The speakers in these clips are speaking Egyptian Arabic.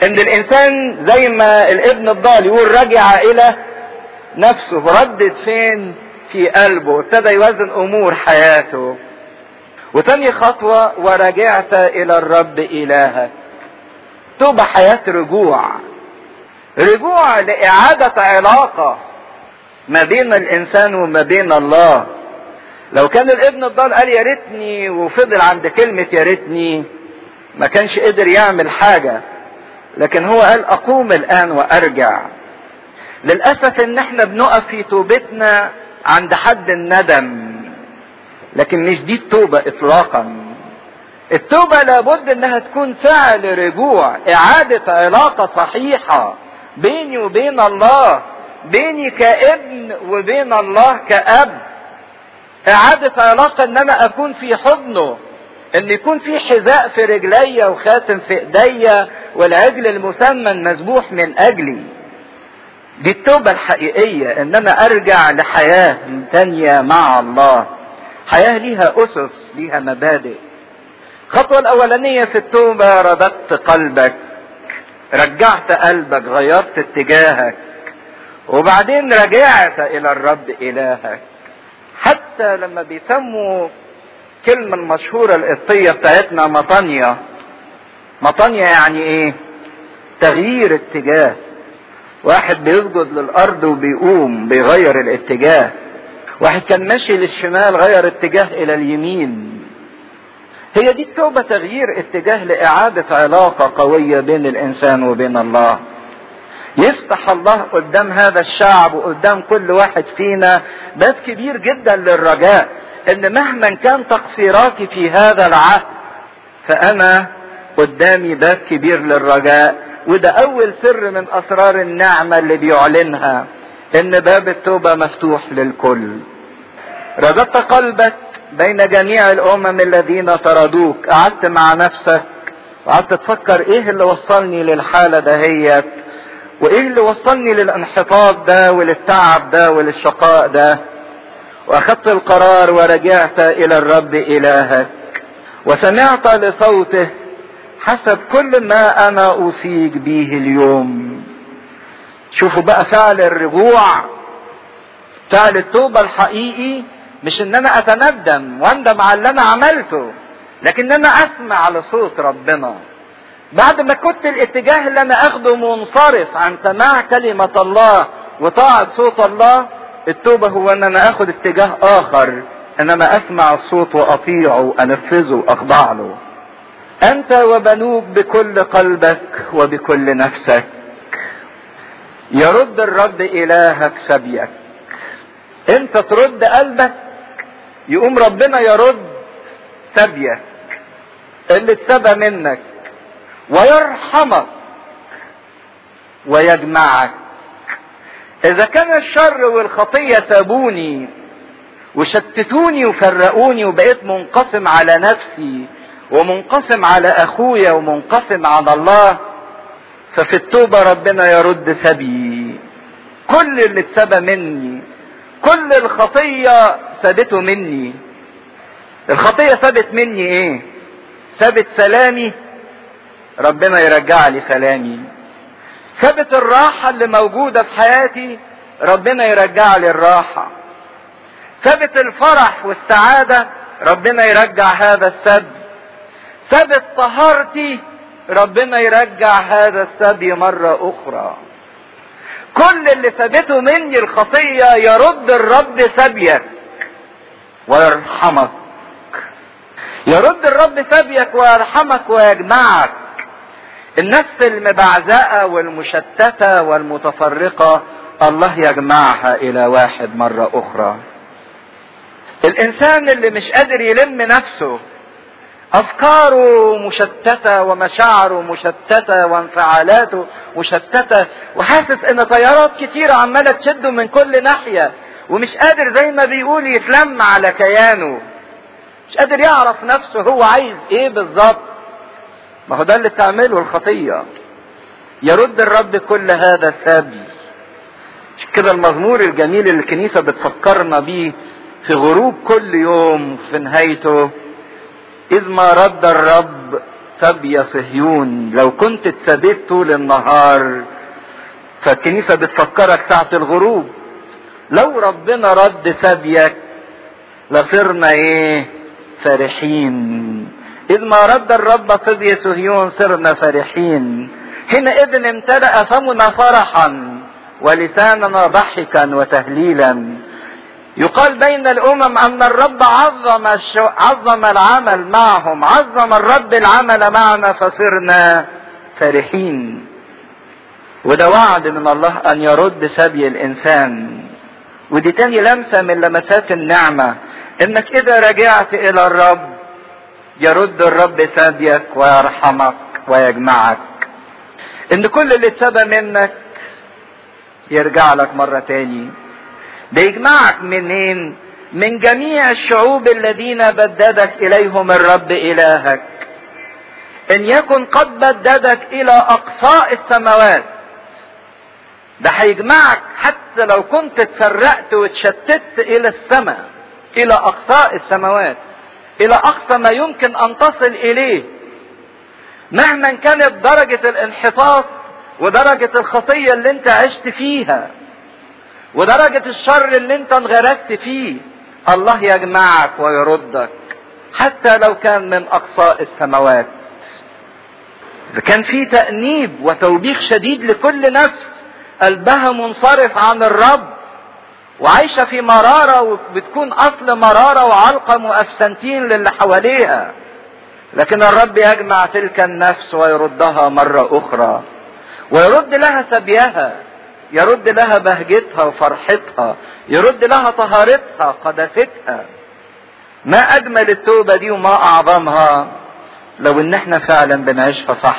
ان الانسان زي ما الابن الضال يقول رجع الى نفسه ردد فين في قلبه ابتدى يوزن امور حياته وتاني خطوة ورجعت الى الرب الهك توبة حياة رجوع رجوع لإعادة علاقة ما بين الإنسان وما بين الله لو كان الابن الضال قال يا ريتني وفضل عند كلمة يا ريتني ما كانش قدر يعمل حاجة لكن هو قال أقوم الآن وأرجع للأسف إن احنا بنقف في توبتنا عند حد الندم لكن مش دي التوبة إطلاقا التوبة لابد إنها تكون فعل رجوع إعادة علاقة صحيحة بيني وبين الله بيني كابن وبين الله كأب إعادة علاقة إن أنا أكون في حضنه إن يكون في حذاء في رجليا وخاتم في إيديا والعجل المثمن مذبوح من أجلي دي التوبة الحقيقية إن أنا أرجع لحياة تانية مع الله حياة ليها أسس ليها مبادئ الخطوة الأولانية في التوبة رددت قلبك رجعت قلبك غيرت اتجاهك وبعدين رجعت إلى الرب إلهك حتى لما بيسموا كلمة المشهورة القبطية بتاعتنا مطانية مطانية يعني ايه تغيير اتجاه واحد بيسجد للارض وبيقوم بيغير الاتجاه واحد كان ماشي للشمال غير اتجاه الى اليمين هي دي التوبة تغيير اتجاه لإعادة علاقة قوية بين الإنسان وبين الله. يفتح الله قدام هذا الشعب وقدام كل واحد فينا باب كبير جدا للرجاء ان مهما كان تقصيراتي في هذا العهد فانا قدامي باب كبير للرجاء وده اول سر من اسرار النعمة اللي بيعلنها ان باب التوبة مفتوح للكل رددت قلبك بين جميع الامم الذين طردوك قعدت مع نفسك وقعدت تفكر ايه اللي وصلني للحالة دهيت وايه اللي وصلني للانحطاط ده وللتعب ده وللشقاء ده واخذت القرار ورجعت الى الرب الهك وسمعت لصوته حسب كل ما انا اوصيك به اليوم شوفوا بقى فعل الرجوع فعل التوبة الحقيقي مش ان انا اتندم واندم على اللي انا عملته لكن انا اسمع لصوت ربنا بعد ما كنت الاتجاه اللي انا اخده منصرف عن سماع كلمة الله وطاعة صوت الله التوبة هو ان انا اخد اتجاه اخر ان انا اسمع الصوت واطيعه وانفذه واخضع له انت وبنوك بكل قلبك وبكل نفسك يرد الرب الهك سبيك انت ترد قلبك يقوم ربنا يرد سبيك اللي اتسبى منك ويرحمك ويجمعك اذا كان الشر والخطية سابوني وشتتوني وفرقوني وبقيت منقسم على نفسي ومنقسم على اخويا ومنقسم على الله ففي التوبة ربنا يرد سبي كل اللي اتسبى مني كل الخطية سابته مني الخطية سابت مني ايه سابت سلامي ربنا يرجع لي سلامي سابت الراحة اللي موجودة في حياتي ربنا يرجع لي الراحة سابت الفرح والسعادة ربنا يرجع هذا السد سابت طهارتي ربنا يرجع هذا السبي مرة أخرى كل اللي سابته مني الخطية يرد الرب سبيك ويرحمك يرد الرب سبيك ويرحمك ويجمعك النفس المبعزقة والمشتتة والمتفرقة الله يجمعها إلى واحد مرة أخرى الإنسان اللي مش قادر يلم نفسه أفكاره مشتتة ومشاعره مشتتة وانفعالاته مشتتة وحاسس إن طيارات كتيرة عمالة تشده من كل ناحية ومش قادر زي ما بيقول يتلم على كيانه مش قادر يعرف نفسه هو عايز ايه بالظبط ما هو ده اللي بتعمله الخطية يرد الرب كل هذا سابي مش كده المزمور الجميل اللي الكنيسة بتفكرنا بيه في غروب كل يوم في نهايته إذ ما رد الرب سبي صهيون لو كنت اتسبيت طول النهار فالكنيسة بتفكرك ساعة الغروب لو ربنا رد سبيك لصرنا ايه فرحين اذ ما رد الرب سبي صهيون صرنا فرحين حينئذ امتلأ فمنا فرحا ولساننا ضحكا وتهليلا يقال بين الامم ان الرب عظم الشو... عظم العمل معهم عظم الرب العمل معنا فصرنا فرحين وده وعد من الله ان يرد سبي الانسان ودي تاني لمسة من لمسات النعمة انك اذا رجعت الى الرب يرد الرب سبيك ويرحمك ويجمعك ان كل اللي اتسبى منك يرجع لك مرة تاني ده يجمعك منين من جميع الشعوب الذين بددك اليهم الرب الهك ان يكن قد بددك الى اقصاء السماوات ده هيجمعك حتى لو كنت اتفرقت واتشتت الى السماء الى اقصاء السماوات الى اقصى ما يمكن ان تصل اليه مهما كانت درجة الانحطاط ودرجة الخطية اللي انت عشت فيها ودرجة الشر اللي انت انغرقت فيه الله يجمعك ويردك حتى لو كان من اقصاء السماوات اذا كان في تأنيب وتوبيخ شديد لكل نفس قلبها منصرف عن الرب وعايشة في مرارة وبتكون أصل مرارة وعلقم وأفسنتين للي حواليها لكن الرب يجمع تلك النفس ويردها مرة أخرى ويرد لها سبيها يرد لها بهجتها وفرحتها يرد لها طهارتها قداستها ما أجمل التوبة دي وما أعظمها لو إن احنا فعلا بنعيشها صح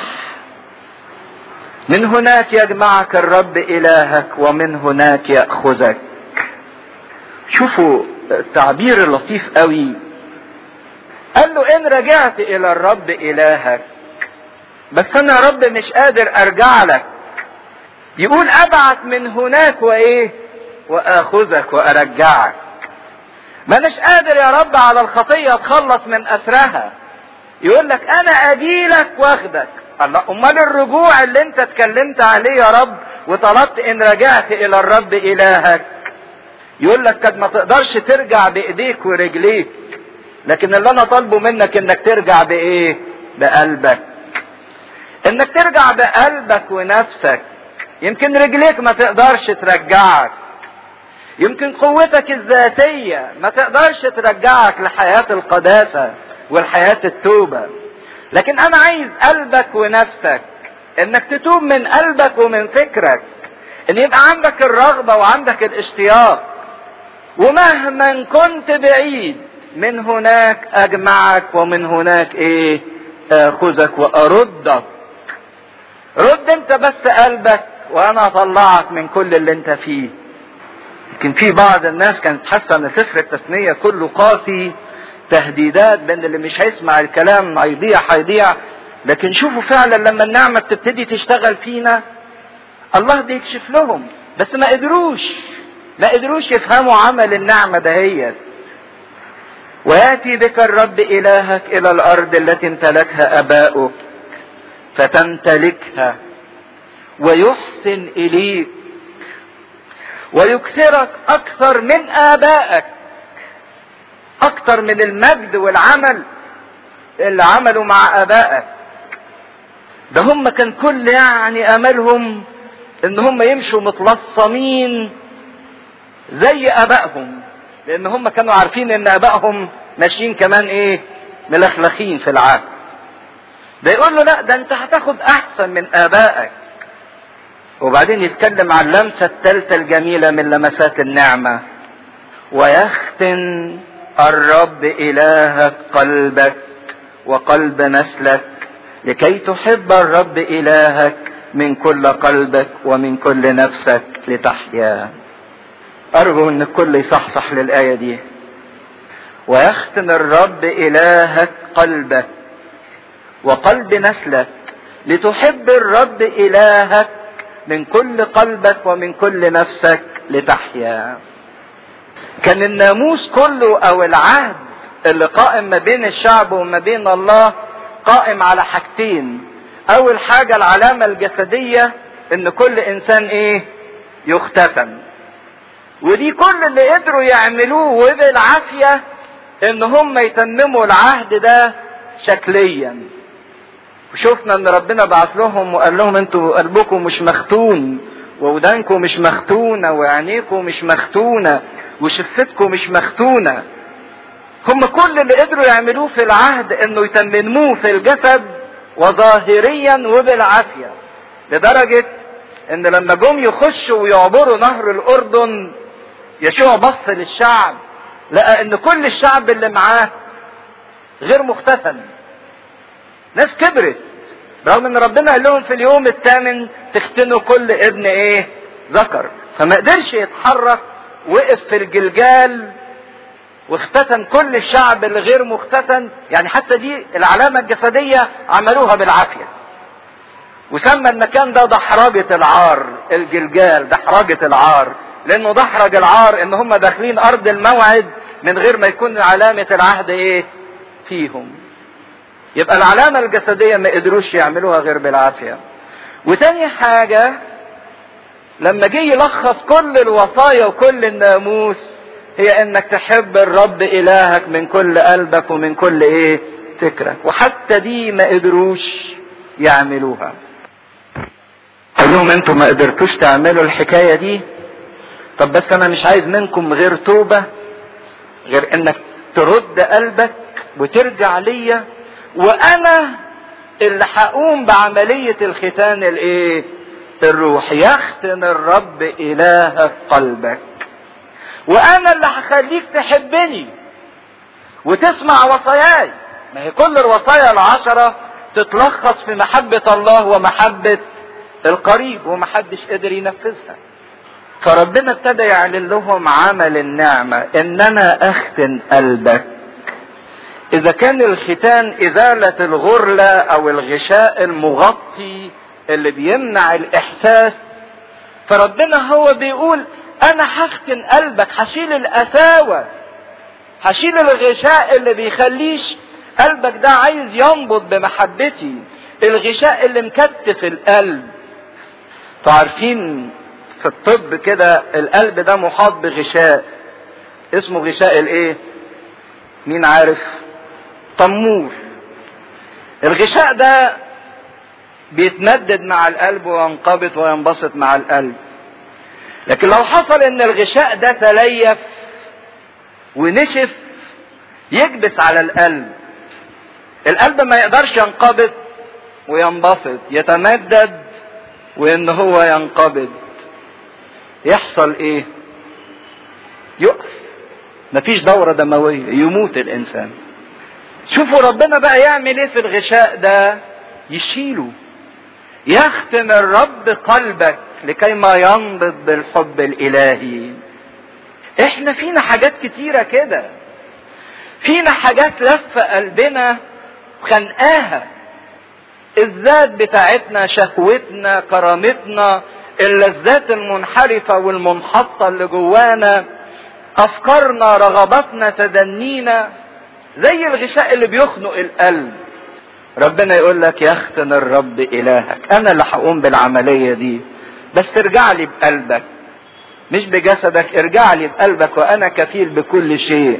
من هناك يجمعك الرب إلهك ومن هناك يأخذك شوفوا التعبير اللطيف قوي قال له ان رجعت الى الرب الهك بس انا يا رب مش قادر ارجع لك يقول ابعت من هناك وايه واخذك وارجعك ما اناش قادر يا رب على الخطيه اتخلص من اسرها يقول لك انا اجيلك واخدك الله امال الرجوع اللي انت اتكلمت عليه يا رب وطلبت ان رجعت الى الرب الهك يقول لك قد ما تقدرش ترجع بايديك ورجليك لكن اللي انا طالبه منك انك ترجع بايه بقلبك انك ترجع بقلبك ونفسك يمكن رجليك ما تقدرش ترجعك يمكن قوتك الذاتية ما تقدرش ترجعك لحياة القداسة والحياة التوبة لكن انا عايز قلبك ونفسك انك تتوب من قلبك ومن فكرك ان يبقى عندك الرغبة وعندك الاشتياق ومهما كنت بعيد من هناك اجمعك ومن هناك ايه اخذك واردك رد انت بس قلبك وانا اطلعك من كل اللي انت فيه لكن في بعض الناس كانت حاسه ان سفر التثنيه كله قاسي تهديدات بان اللي مش هيسمع الكلام هيضيع هيضيع لكن شوفوا فعلا لما النعمه بتبتدي تشتغل فينا الله بيكشف لهم بس ما قدروش ما قدروش يفهموا عمل النعمه دهيت وياتي بك الرب الهك الى الارض التي امتلكها اباؤك فتمتلكها ويحسن اليك ويكثرك اكثر من ابائك اكثر من المجد والعمل اللي عملوا مع ابائك ده هم كان كل يعني املهم ان هم يمشوا متلصمين زي ابائهم لان هم كانوا عارفين ان ابائهم ماشيين كمان ايه ملخلخين في العهد ده يقول له لا ده انت هتاخد احسن من ابائك وبعدين يتكلم عن اللمسة الثالثة الجميلة من لمسات النعمة ويختن الرب إلهك قلبك وقلب نسلك لكي تحب الرب إلهك من كل قلبك ومن كل نفسك لتحيا أرجو أن الكل يصحصح للآية دي ويختن الرب إلهك قلبك وقلب نسلك لتحب الرب إلهك من كل قلبك ومن كل نفسك لتحيا كان الناموس كله او العهد اللي قائم ما بين الشعب وما بين الله قائم على حاجتين اول حاجة العلامة الجسدية ان كل انسان ايه يختتن ودي كل اللي قدروا يعملوه وبالعافية ان هم يتمموا العهد ده شكليا وشفنا ان ربنا بعت لهم وقال لهم انتوا قلبكم مش مختون وودانكم مش مختونة وعينيكم مش مختونة وشفتكم مش مختونة هم كل اللي قدروا يعملوه في العهد انه يتمموه في الجسد وظاهريا وبالعافية لدرجة ان لما جم يخشوا ويعبروا نهر الاردن يشوع بص للشعب لقى ان كل الشعب اللي معاه غير مختتن ناس كبرت رغم ان ربنا قال لهم في اليوم الثامن تختنوا كل ابن ايه ذكر فما قدرش يتحرك وقف في الجلجال واختتن كل الشعب اللي غير مختتن يعني حتى دي العلامة الجسدية عملوها بالعافية وسمى المكان ده دحرجة العار الجلجال دحرجة العار لانه دحرج العار ان هم داخلين ارض الموعد من غير ما يكون علامة العهد ايه فيهم يبقى العلامة الجسدية ما قدروش يعملوها غير بالعافية وتاني حاجة لما جه يلخص كل الوصايا وكل الناموس هي انك تحب الرب الهك من كل قلبك ومن كل ايه فكرك وحتى دي ما قدروش يعملوها قال لهم انتوا ما قدرتوش تعملوا الحكاية دي طب بس انا مش عايز منكم غير توبة غير انك ترد قلبك وترجع ليا وانا اللي هقوم بعملية الختان الايه الروح يختن الرب الهك قلبك وانا اللي هخليك تحبني وتسمع وصاياي ما هي كل الوصايا العشرة تتلخص في محبة الله ومحبة القريب ومحدش قدر ينفذها فربنا ابتدى يعلن لهم عمل النعمة ان انا اختن قلبك اذا كان الختان ازالة الغرلة او الغشاء المغطي اللي بيمنع الاحساس فربنا هو بيقول انا هختن قلبك هشيل القساوة هشيل الغشاء اللي بيخليش قلبك ده عايز ينبض بمحبتي الغشاء اللي مكتف القلب تعرفين في الطب كده القلب ده محاط بغشاء اسمه غشاء الايه مين عارف طمور الغشاء ده بيتمدد مع القلب وينقبض وينبسط مع القلب لكن لو حصل ان الغشاء ده تليف ونشف يكبس على القلب القلب ما يقدرش ينقبض وينبسط يتمدد وان هو ينقبض يحصل ايه يقف مفيش دورة دموية يموت الانسان شوفوا ربنا بقى يعمل ايه في الغشاء ده يشيله يختم الرب قلبك لكي ما ينبض بالحب الالهي احنا فينا حاجات كتيرة كده فينا حاجات لفة قلبنا خنقاها الذات بتاعتنا شهوتنا كرامتنا اللذات المنحرفة والمنحطة اللي جوانا أفكارنا رغباتنا تدنينا زي الغشاء اللي بيخنق القلب ربنا يقول لك يختن الرب إلهك أنا اللي هقوم بالعملية دي بس ارجع لي بقلبك مش بجسدك ارجع لي بقلبك وأنا كفيل بكل شيء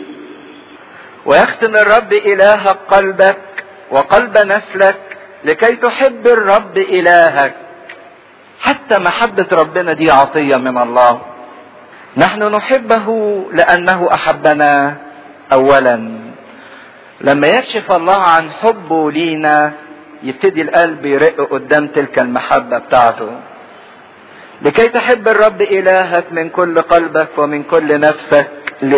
ويختن الرب إلهك قلبك وقلب نسلك لكي تحب الرب إلهك حتى محبة ربنا دي عطية من الله نحن نحبه لأنه أحبنا أولا لما يكشف الله عن حبه لينا يبتدي القلب يرق قدام تلك المحبة بتاعته لكي تحب الرب إلهك من كل قلبك ومن كل نفسك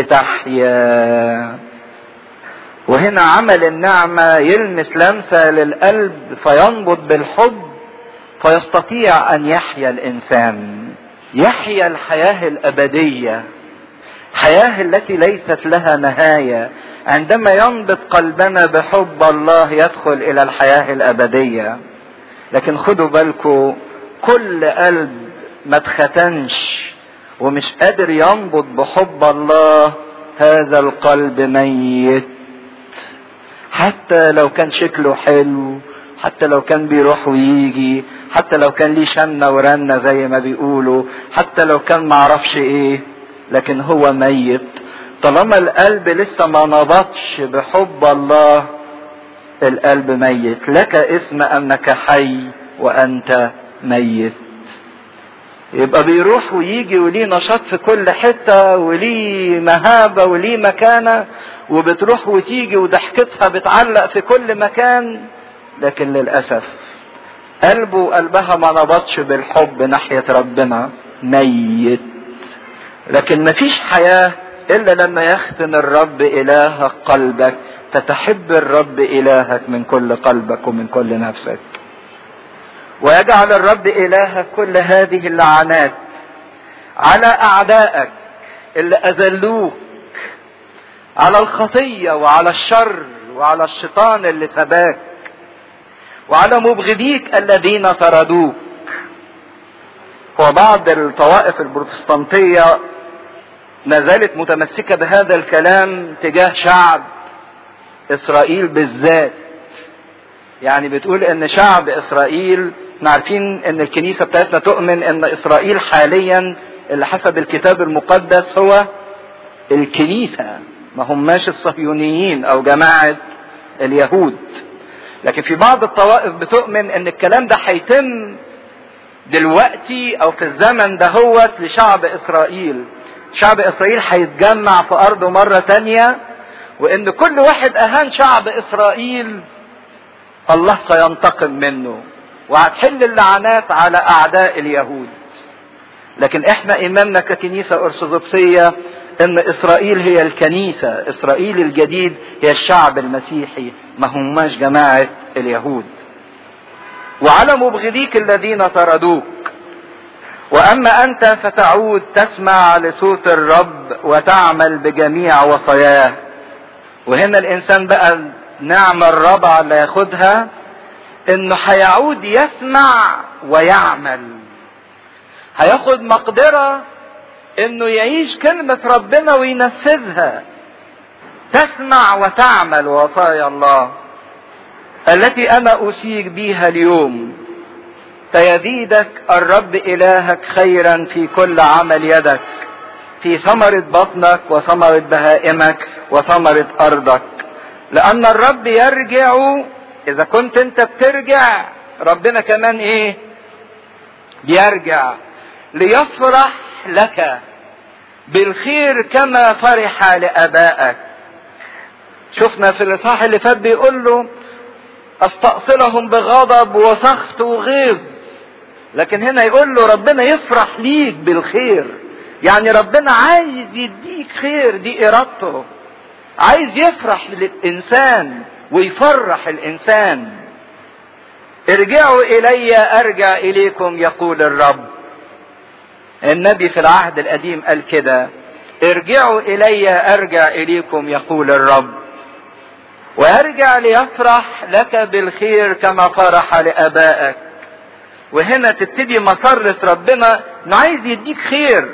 لتحيا وهنا عمل النعمة يلمس لمسة للقلب فينبض بالحب فيستطيع أن يحيا الإنسان يحيا الحياة الأبدية حياة التي ليست لها نهاية عندما ينبض قلبنا بحب الله يدخل إلى الحياة الأبدية لكن خدوا بالكم كل قلب ما اتختنش ومش قادر ينبض بحب الله هذا القلب ميت حتى لو كان شكله حلو حتى لو كان بيروح ويجي حتى لو كان ليه شنة ورنة زي ما بيقولوا حتى لو كان معرفش ايه لكن هو ميت طالما القلب لسه ما نبضش بحب الله القلب ميت لك اسم انك حي وانت ميت يبقى بيروح ويجي وليه نشاط في كل حتة وليه مهابة وليه مكانة وبتروح وتيجي وضحكتها بتعلق في كل مكان لكن للأسف قلبه وقلبها ما نبضش بالحب ناحية ربنا ميت لكن مفيش حياة إلا لما يختن الرب إلهك قلبك فتحب الرب إلهك من كل قلبك ومن كل نفسك ويجعل الرب إلهك كل هذه اللعنات على أعدائك اللي أذلوك على الخطية وعلى الشر وعلى الشيطان اللي سباك وعلى مبغضيك الذين طردوك وبعض الطوائف البروتستانتية ما زالت متمسكة بهذا الكلام تجاه شعب إسرائيل بالذات يعني بتقول ان شعب اسرائيل احنا عارفين ان الكنيسه بتاعتنا تؤمن ان اسرائيل حاليا اللي حسب الكتاب المقدس هو الكنيسه ما هماش الصهيونيين او جماعه اليهود لكن في بعض الطوائف بتؤمن ان الكلام ده هيتم دلوقتي او في الزمن ده هو لشعب اسرائيل شعب اسرائيل هيتجمع في ارضه مره تانية وان كل واحد اهان شعب اسرائيل الله سينتقم منه وهتحل اللعنات على اعداء اليهود لكن احنا ايماننا ككنيسه ارثوذكسيه ان اسرائيل هي الكنيسه اسرائيل الجديد هي الشعب المسيحي ما هماش جماعه اليهود وعلى مبغضيك الذين طردوك واما انت فتعود تسمع لصوت الرب وتعمل بجميع وصاياه وهنا الانسان بقى النعمة الرابعة اللي ياخدها انه هيعود يسمع ويعمل هياخد مقدرة انه يعيش كلمة ربنا وينفذها تسمع وتعمل وصايا الله التي انا اوصيك بها اليوم فيزيدك الرب الهك خيرا في كل عمل يدك في ثمرة بطنك وثمرة بهائمك وثمرة ارضك لان الرب يرجع اذا كنت انت بترجع ربنا كمان ايه بيرجع ليفرح لك بالخير كما فرح لابائك شفنا في الاصحاح اللي فات بيقول له استأصلهم بغضب وسخط وغيظ لكن هنا يقول له ربنا يفرح ليك بالخير يعني ربنا عايز يديك خير دي ارادته عايز يفرح للإنسان ويفرح الإنسان ارجعوا إلي أرجع إليكم يقول الرب النبي في العهد القديم قال كده ارجعوا إلي أرجع إليكم يقول الرب ويرجع ليفرح لك بالخير كما فرح لآبائك وهنا تبتدي مسرة ربنا انه عايز يديك خير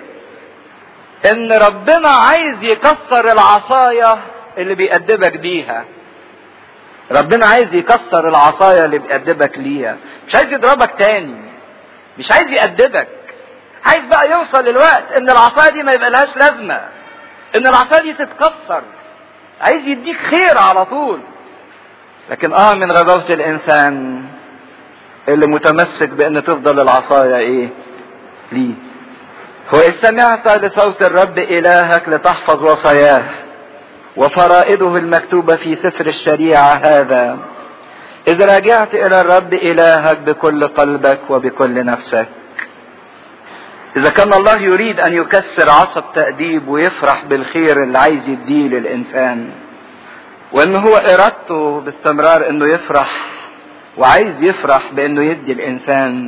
ان ربنا عايز يكسر العصاية اللي بيأدبك بيها ربنا عايز يكسر العصاية اللي بيأدبك ليها مش عايز يضربك تاني مش عايز يأدبك عايز بقى يوصل للوقت ان العصاية دي ما يبقى لهاش لازمة ان العصاية دي تتكسر عايز يديك خير على طول لكن اه من غباوة الانسان اللي متمسك بان تفضل العصاية ايه ليه وإذ سمعت لصوت الرب إلهك لتحفظ وصاياه وفرائضه المكتوبة في سفر الشريعة هذا إذ راجعت إلى الرب إلهك بكل قلبك وبكل نفسك إذا كان الله يريد أن يكسر عصا التأديب ويفرح بالخير اللي عايز يديه للإنسان وإن هو إرادته باستمرار إنه يفرح وعايز يفرح بإنه يدي الإنسان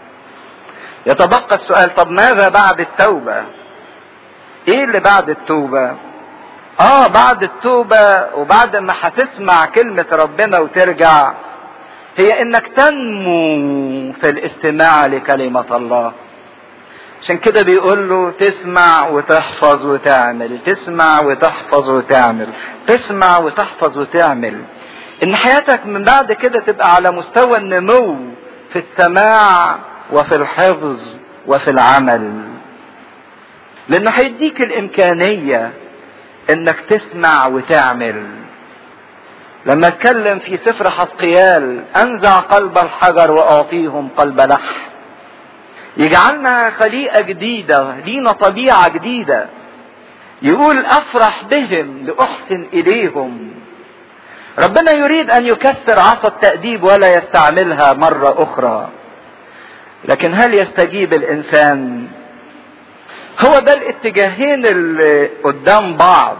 يتبقى السؤال طب ماذا بعد التوبة ايه اللي بعد التوبة اه بعد التوبة وبعد ما هتسمع كلمة ربنا وترجع هي انك تنمو في الاستماع لكلمة الله عشان كده بيقول له تسمع وتحفظ وتعمل تسمع وتحفظ وتعمل تسمع وتحفظ وتعمل ان حياتك من بعد كده تبقى على مستوى النمو في السماع وفي الحفظ وفي العمل لانه هيديك الامكانيه انك تسمع وتعمل لما اتكلم في سفر حسقيال انزع قلب الحجر واعطيهم قلب لحم يجعلنا خليقه جديده لينا طبيعه جديده يقول افرح بهم لاحسن اليهم ربنا يريد ان يكسر عصا التاديب ولا يستعملها مره اخرى لكن هل يستجيب الانسان هو ده الاتجاهين اللي قدام بعض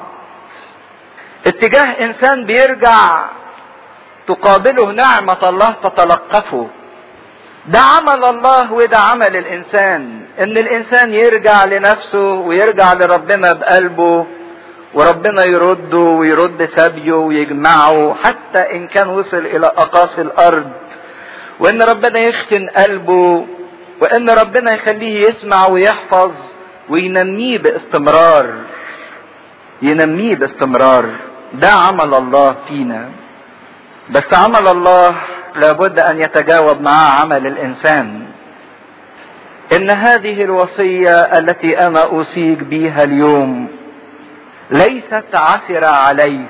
اتجاه انسان بيرجع تقابله نعمة الله تتلقفه ده عمل الله وده عمل الانسان ان الانسان يرجع لنفسه ويرجع لربنا بقلبه وربنا يرده ويرد سبيه ويجمعه حتى ان كان وصل الى اقاصي الارض وان ربنا يختن قلبه وان ربنا يخليه يسمع ويحفظ وينميه باستمرار ينميه باستمرار ده عمل الله فينا بس عمل الله لابد ان يتجاوب معاه عمل الانسان ان هذه الوصيه التي انا اوصيك بها اليوم ليست عسره عليك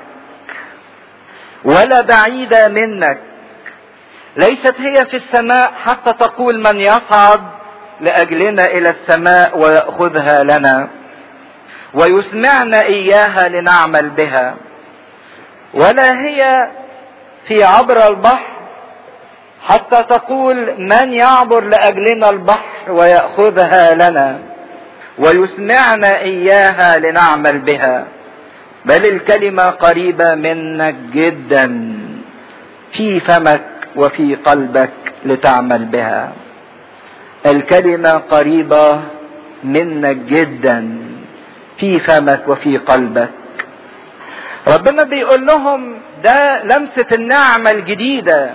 ولا بعيده منك ليست هي في السماء حتى تقول من يصعد لاجلنا الى السماء وياخذها لنا ويسمعنا اياها لنعمل بها ولا هي في عبر البحر حتى تقول من يعبر لاجلنا البحر وياخذها لنا ويسمعنا اياها لنعمل بها بل الكلمه قريبه منك جدا في فمك وفي قلبك لتعمل بها الكلمه قريبه منك جدا في فمك وفي قلبك ربنا بيقول لهم ده لمسه النعمه الجديده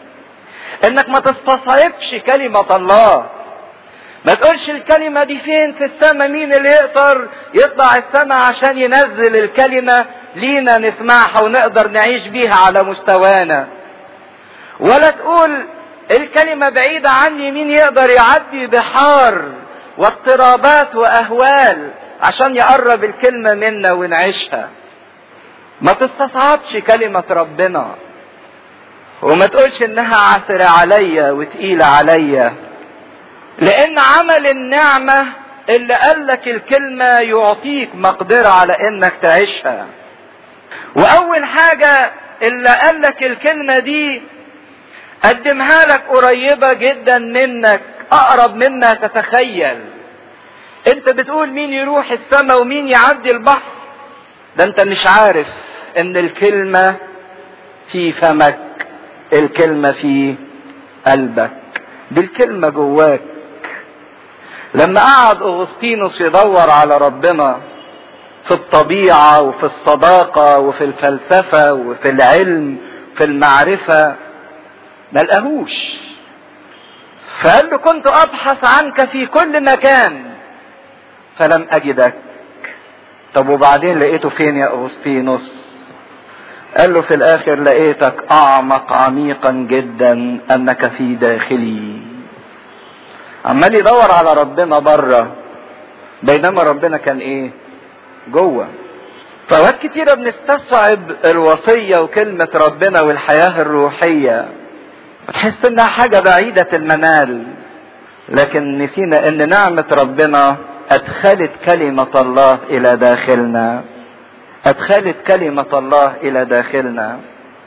انك ما تستصعبش كلمه الله ما تقولش الكلمة دي فين في السماء مين اللي يقدر يطلع السماء عشان ينزل الكلمة لينا نسمعها ونقدر نعيش بيها على مستوانا ولا تقول الكلمة بعيدة عني مين يقدر يعدي بحار واضطرابات وأهوال عشان يقرب الكلمة منا ونعيشها ما تستصعبش كلمة ربنا وما تقولش انها عسرة عليا وتقيلة عليا لان عمل النعمة اللي قالك الكلمة يعطيك مقدرة على انك تعيشها واول حاجة اللي قالك الكلمة دي قدمها لك قريبة جدا منك اقرب مما تتخيل انت بتقول مين يروح السماء ومين يعدي البحر ده انت مش عارف ان الكلمة في فمك الكلمة في قلبك دي الكلمة جواك لما قعد اغسطينوس يدور على ربنا في الطبيعة وفي الصداقة وفي الفلسفة وفي العلم في المعرفة ما لقاهوش فقال له كنت ابحث عنك في كل مكان فلم اجدك طب وبعدين لقيته فين يا اغسطينوس قال له في الاخر لقيتك اعمق عميقا جدا انك في داخلي عمال يدور على ربنا بره بينما ربنا كان ايه جوه فوقت كتيرة بنستصعب الوصية وكلمة ربنا والحياة الروحية وتحس انها حاجة بعيدة المنال لكن نسينا ان نعمة ربنا ادخلت كلمة الله الى داخلنا ادخلت كلمة الله الى داخلنا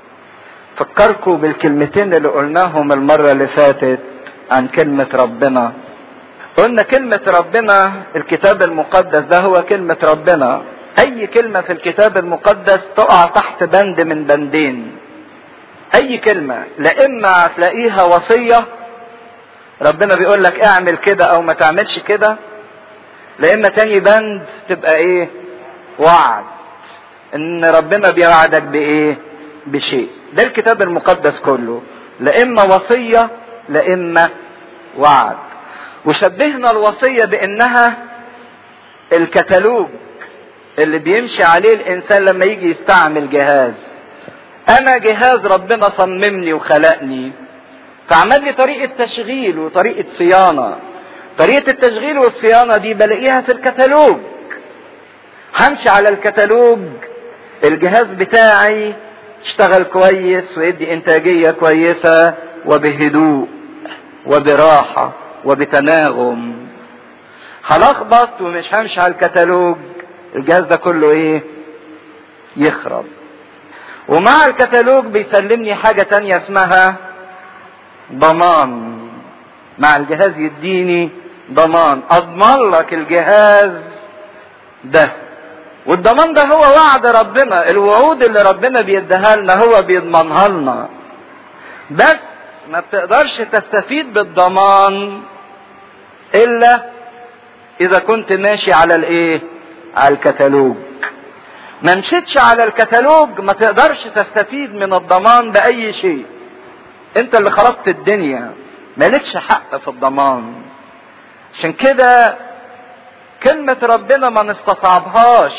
فكركم بالكلمتين اللي قلناهم المرة اللي فاتت عن كلمة ربنا قلنا كلمة ربنا الكتاب المقدس ده هو كلمة ربنا اي كلمة في الكتاب المقدس تقع تحت بند من بندين اي كلمة لا اما تلاقيها وصية ربنا بيقول لك اعمل كده او ما تعملش كده لا اما تاني بند تبقى ايه وعد ان ربنا بيوعدك بايه بشيء ده الكتاب المقدس كله لا اما وصية لا اما وعد وشبهنا الوصية بانها الكتالوج اللي بيمشي عليه الانسان لما يجي يستعمل جهاز انا جهاز ربنا صممني وخلقني فعمل لي طريقة تشغيل وطريقة صيانة طريقة التشغيل والصيانة دي بلاقيها في الكتالوج همشي على الكتالوج الجهاز بتاعي يشتغل كويس ويدي انتاجية كويسة وبهدوء وبراحة وبتناغم هلخبط ومش همشي على الكتالوج الجهاز ده كله ايه يخرب ومع الكتالوج بيسلمني حاجة تانية اسمها ضمان مع الجهاز يديني ضمان اضمن لك الجهاز ده والضمان ده هو وعد ربنا الوعود اللي ربنا بيديها لنا هو بيضمنها لنا بس ما بتقدرش تستفيد بالضمان الا اذا كنت ماشي على الايه على الكتالوج ما مشيتش على الكتالوج ما تقدرش تستفيد من الضمان باي شيء انت اللي خربت الدنيا مالكش حق في الضمان عشان كده كلمة ربنا ما نستصعبهاش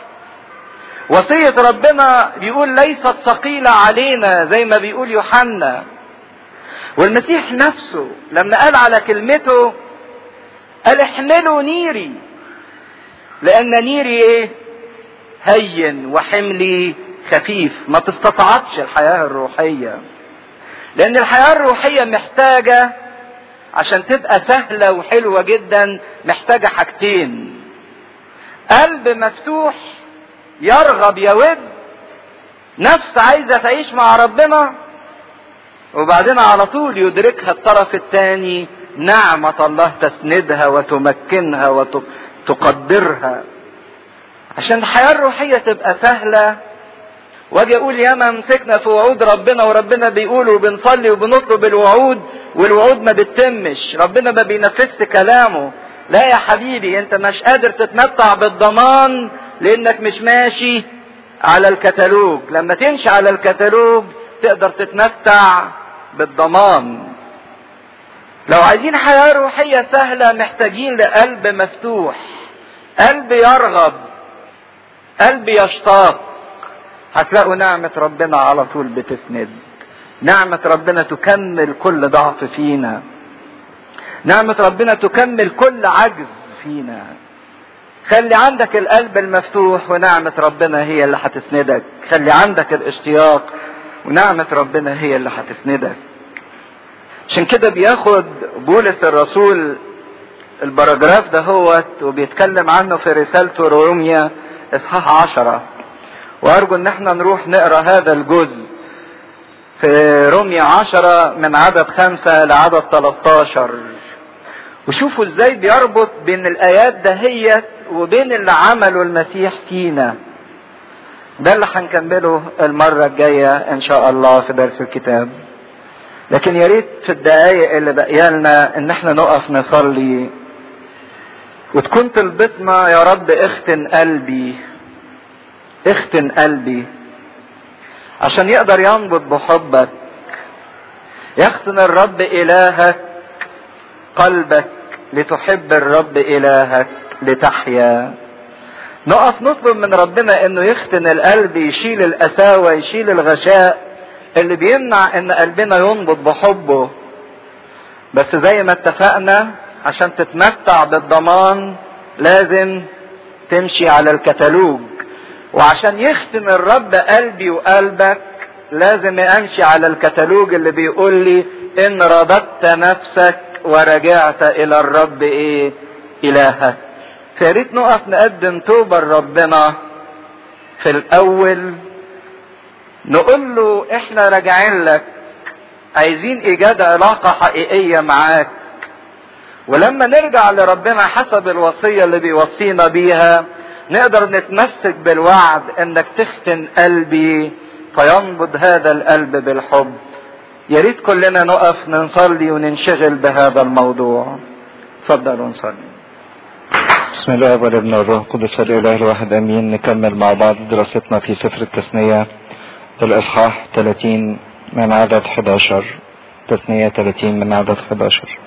وصية ربنا بيقول ليست ثقيلة علينا زي ما بيقول يوحنا والمسيح نفسه لما قال على كلمته قال احملوا نيري لان نيري ايه هين وحملي خفيف ما تستصعبش الحياة الروحية لان الحياة الروحية محتاجة عشان تبقى سهلة وحلوة جدا محتاجة حاجتين قلب مفتوح يرغب يود نفس عايزة تعيش مع ربنا وبعدين على طول يدركها الطرف الثاني نعمة الله تسندها وتمكنها وتقدرها عشان الحياة الروحية تبقى سهلة واجي اقول ياما مسكنا في وعود ربنا وربنا بيقول وبنصلي وبنطلب الوعود والوعود ما بتتمش ربنا ما بينفذش كلامه لا يا حبيبي انت مش قادر تتمتع بالضمان لانك مش ماشي على الكتالوج لما تمشي على الكتالوج تقدر تتمتع بالضمان لو عايزين حياة روحية سهلة محتاجين لقلب مفتوح قلب يرغب قلب يشتاق هتلاقوا نعمة ربنا على طول بتسند نعمة ربنا تكمل كل ضعف فينا نعمة ربنا تكمل كل عجز فينا خلي عندك القلب المفتوح ونعمة ربنا هي اللي هتسندك خلي عندك الاشتياق ونعمة ربنا هي اللي هتسندك عشان كده بياخد بولس الرسول البراجراف ده هوت وبيتكلم عنه في رسالته روميا اصحاح عشرة وارجو ان احنا نروح نقرا هذا الجزء في روميا عشرة من عدد خمسة لعدد 13 وشوفوا ازاي بيربط بين الايات دهيت وبين اللي عمله المسيح فينا ده اللي هنكمله المرة الجاية ان شاء الله في درس الكتاب لكن يا ريت في الدقايق اللي باقيه لنا ان احنا نقف نصلي وتكون طلبتنا يا رب اختن قلبي اختن قلبي عشان يقدر ينبض بحبك يختن الرب الهك قلبك لتحب الرب الهك لتحيا نقف نطلب من ربنا انه يختن القلب يشيل القساوه يشيل الغشاء اللي بيمنع ان قلبنا ينبض بحبه بس زي ما اتفقنا عشان تتمتع بالضمان لازم تمشي على الكتالوج وعشان يختم الرب قلبي وقلبك لازم امشي على الكتالوج اللي بيقول لي ان رددت نفسك ورجعت الى الرب ايه الهك فياريت نقف نقدم توبة لربنا في الاول نقول له احنا راجعين لك عايزين ايجاد علاقة حقيقية معاك ولما نرجع لربنا حسب الوصية اللي بيوصينا بيها نقدر نتمسك بالوعد انك تختن قلبي فينبض هذا القلب بالحب يا ريت كلنا نقف نصلي وننشغل بهذا الموضوع اتفضلوا نصلي بسم الله والابن والروح القدس الاله الواحد امين نكمل مع بعض دراستنا في سفر التثنية الاصحاح 30 من عدد 11 تثنية 30 من عدد 11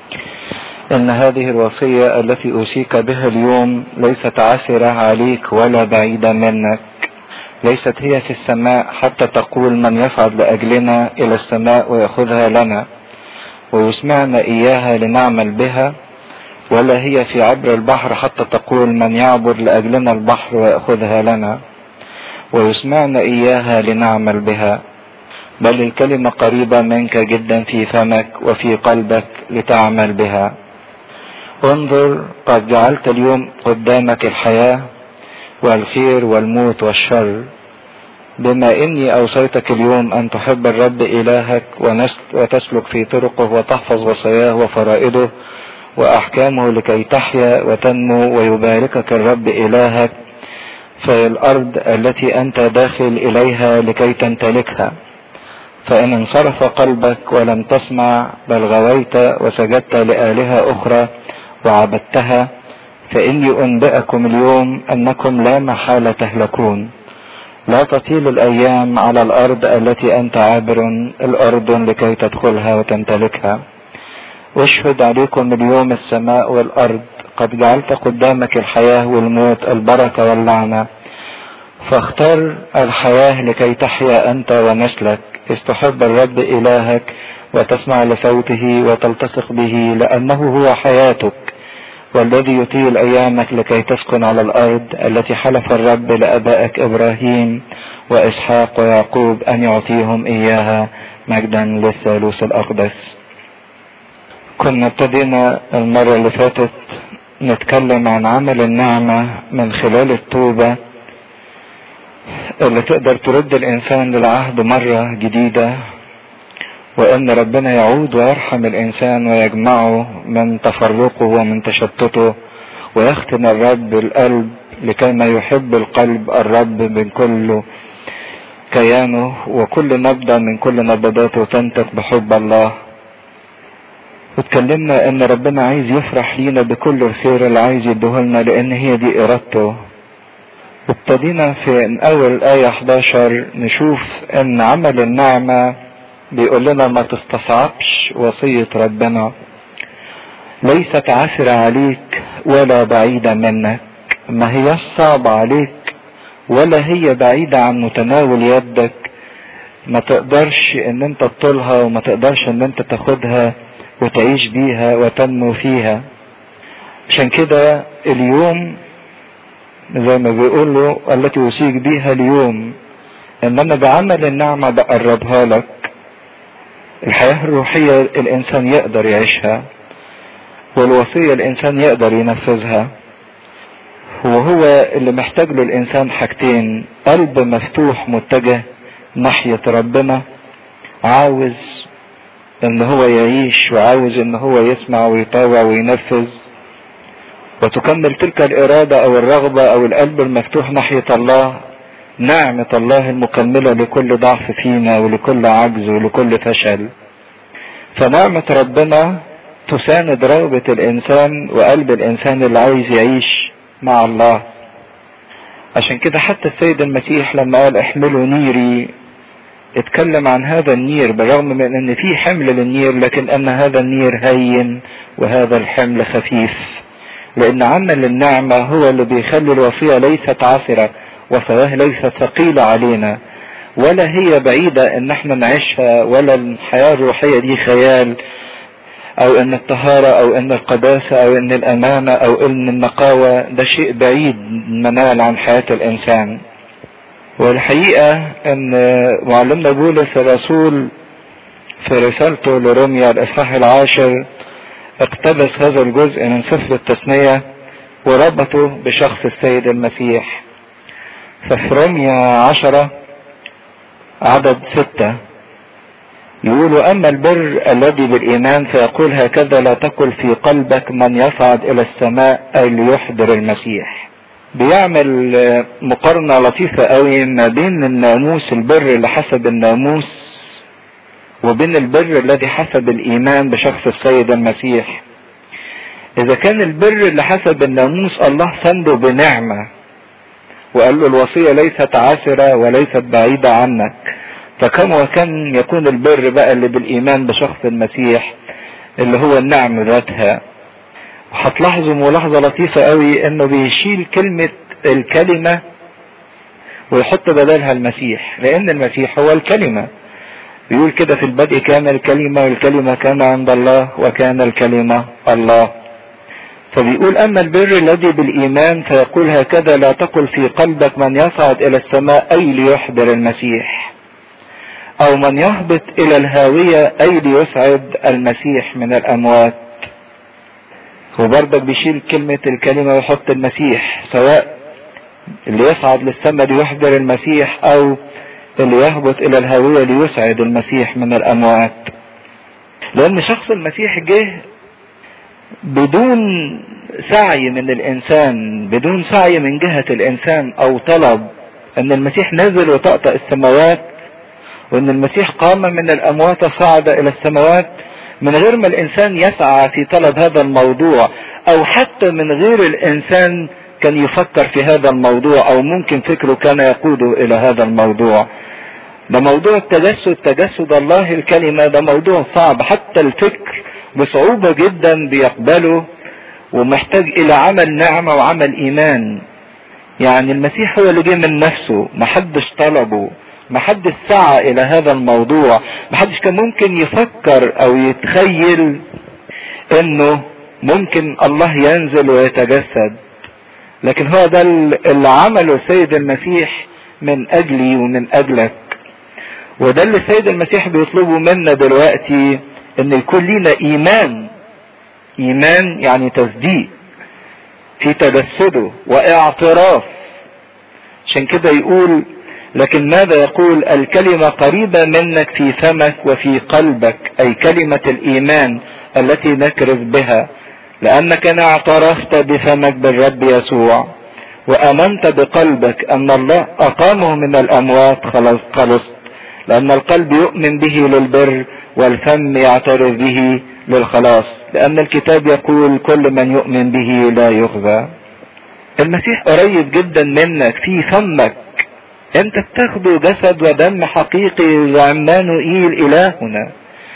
إن هذه الوصية التي أوصيك بها اليوم ليست عسرة عليك ولا بعيدة منك ليست هي في السماء حتى تقول من يصعد لأجلنا إلى السماء ويأخذها لنا ويسمعنا إياها لنعمل بها ولا هي في عبر البحر حتى تقول من يعبر لأجلنا البحر ويأخذها لنا ويسمعنا إياها لنعمل بها بل الكلمة قريبة منك جدا في فمك وفي قلبك لتعمل بها انظر قد جعلت اليوم قدامك الحياة والخير والموت والشر بما اني اوصيتك اليوم ان تحب الرب الهك وتسلك في طرقه وتحفظ وصاياه وفرائضه واحكامه لكي تحيا وتنمو ويباركك الرب الهك في الارض التي انت داخل اليها لكي تمتلكها فان انصرف قلبك ولم تسمع بل غويت وسجدت لالهه اخرى وعبدتها فاني انبئكم اليوم انكم لا محاله تهلكون لا تطيل الايام على الارض التي انت عابر الاردن لكي تدخلها وتمتلكها واشهد عليكم اليوم السماء والارض قد جعلت قدامك الحياه والموت البركه واللعنه فاختر الحياه لكي تحيا انت ونسلك اذ تحب الرب الهك وتسمع لصوته وتلتصق به لانه هو حياتك والذي يطيل ايامك لكي تسكن على الارض التي حلف الرب لابائك ابراهيم واسحاق ويعقوب ان يعطيهم اياها مجدا للثالوث الاقدس كنا ابتدينا المرة اللي فاتت نتكلم عن عمل النعمة من خلال التوبة اللي تقدر ترد الانسان للعهد مرة جديدة وان ربنا يعود ويرحم الانسان ويجمعه من تفرقه ومن تشتته ويختم الرب القلب لكي ما يحب القلب الرب من كل كيانه وكل نبضة من كل نبضاته تنطق بحب الله واتكلمنا ان ربنا عايز يفرح لينا بكل الخير اللي عايز يديهولنا لان هي دي ارادته وابتدينا في اول آية 11 نشوف ان عمل النعمة بيقول لنا ما تستصعبش وصية ربنا ليست عسرة عليك ولا بعيدة منك ما هي صعبة عليك ولا هي بعيدة عن متناول يدك ما تقدرش ان انت تطولها وما تقدرش ان انت تاخدها وتعيش بيها وتنمو فيها عشان كده اليوم زي ما بيقولوا التي يوصيك بيها اليوم ان انا بعمل النعمة بقربها لك الحياة الروحية الانسان يقدر يعيشها والوصية الانسان يقدر ينفذها وهو اللي محتاج له الانسان حاجتين قلب مفتوح متجه ناحية ربنا عاوز ان هو يعيش وعاوز ان هو يسمع ويطاوع وينفذ وتكمل تلك الارادة او الرغبة او القلب المفتوح ناحية الله نعمة الله المكملة لكل ضعف فينا ولكل عجز ولكل فشل فنعمة ربنا تساند رغبة الانسان وقلب الانسان اللي عايز يعيش مع الله عشان كده حتى السيد المسيح لما قال احملوا نيري اتكلم عن هذا النير بالرغم من ان في حمل للنير لكن ان هذا النير هين وهذا الحمل خفيف لان عمل النعمة هو اللي بيخلي الوصية ليست عسرة وصاياه ليست ثقيلة علينا ولا هي بعيدة ان احنا نعيشها ولا الحياة الروحية دي خيال او ان الطهارة او ان القداسة او ان الامانة او ان النقاوة ده شيء بعيد منال عن حياة الانسان والحقيقة ان معلمنا بولس الرسول في رسالته لروميا الاصحاح العاشر اقتبس هذا الجزء من سفر التثنية وربطه بشخص السيد المسيح ففي روميا عشرة عدد ستة يقول أما البر الذي بالإيمان فيقول هكذا لا تقل في قلبك من يصعد إلى السماء أي ليحضر المسيح بيعمل مقارنة لطيفة قوي ما بين الناموس البر اللي حسب الناموس وبين البر الذي حسب الإيمان بشخص السيد المسيح إذا كان البر اللي حسب الناموس الله سنده بنعمة وقال له الوصية ليست عسرة وليست بعيدة عنك فكم وكم يكون البر بقى اللي بالإيمان بشخص المسيح اللي هو النعم ذاتها وهتلاحظوا ملاحظة لطيفة قوي انه بيشيل كلمة الكلمة ويحط بدلها المسيح لان المسيح هو الكلمة بيقول كده في البدء كان الكلمة والكلمة كان عند الله وكان الكلمة الله فبيقول اما البر الذي بالايمان فيقول هكذا لا تقل في قلبك من يصعد الى السماء اي ليحضر المسيح او من يهبط الى الهاوية اي ليسعد المسيح من الاموات وبرضك بيشيل كلمة الكلمة ويحط المسيح سواء اللي يصعد للسماء ليحضر المسيح او اللي يهبط الى الهاوية ليسعد المسيح من الاموات لان شخص المسيح جه بدون سعي من الانسان بدون سعي من جهة الانسان او طلب ان المسيح نزل وطأطأ السماوات وان المسيح قام من الاموات صعد الى السماوات من غير ما الانسان يسعى في طلب هذا الموضوع او حتى من غير الانسان كان يفكر في هذا الموضوع او ممكن فكره كان يقوده الى هذا الموضوع ده موضوع التجسد تجسد الله الكلمة ده موضوع صعب حتى الفكر بصعوبة جدا بيقبله ومحتاج الى عمل نعمة وعمل ايمان يعني المسيح هو اللي جه من نفسه محدش طلبه محدش سعى الى هذا الموضوع محدش كان ممكن يفكر او يتخيل انه ممكن الله ينزل ويتجسد لكن هو ده اللي عمله السيد المسيح من اجلي ومن اجلك وده اللي السيد المسيح بيطلبه منا دلوقتي ان يكون لينا ايمان ايمان يعني تصديق في تجسده واعتراف عشان كده يقول لكن ماذا يقول الكلمة قريبة منك في فمك وفي قلبك اي كلمة الايمان التي نكرز بها لانك ان اعترفت بفمك بالرب يسوع وامنت بقلبك ان الله اقامه من الاموات خلاص خلصت لان القلب يؤمن به للبر والفم يعترف به للخلاص لان الكتاب يقول كل من يؤمن به لا يخزى المسيح قريب جدا منك في فمك انت بتاخده جسد ودم حقيقي وعمانوئيل الهنا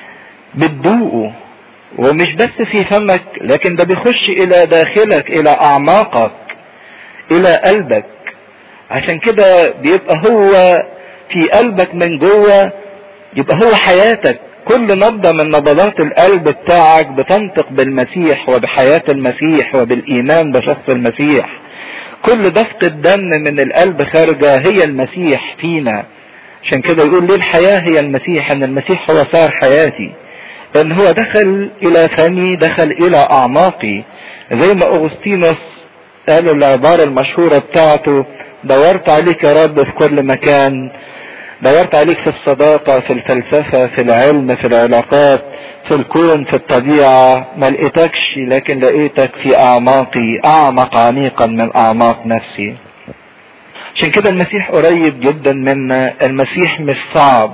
بتدوقه ومش بس في فمك لكن ده بيخش الى داخلك الى اعماقك الى قلبك عشان كده بيبقى هو في قلبك من جوه يبقى هو حياتك كل نبضة من نبضات القلب بتاعك بتنطق بالمسيح وبحياة المسيح وبالإيمان بشخص المسيح كل دفقة دم من القلب خارجة هي المسيح فينا عشان كده يقول ليه الحياة هي المسيح ان المسيح هو صار حياتي ان هو دخل الى فمي دخل الى اعماقي زي ما اغسطينوس قال العبارة المشهورة بتاعته دورت عليك يا رب في كل مكان دورت عليك في الصداقة في الفلسفة في العلم في العلاقات في الكون في الطبيعة ما لقيتكش لكن لقيتك في اعماقي اعمق عميقا من اعماق نفسي عشان كده المسيح قريب جدا منا المسيح مش صعب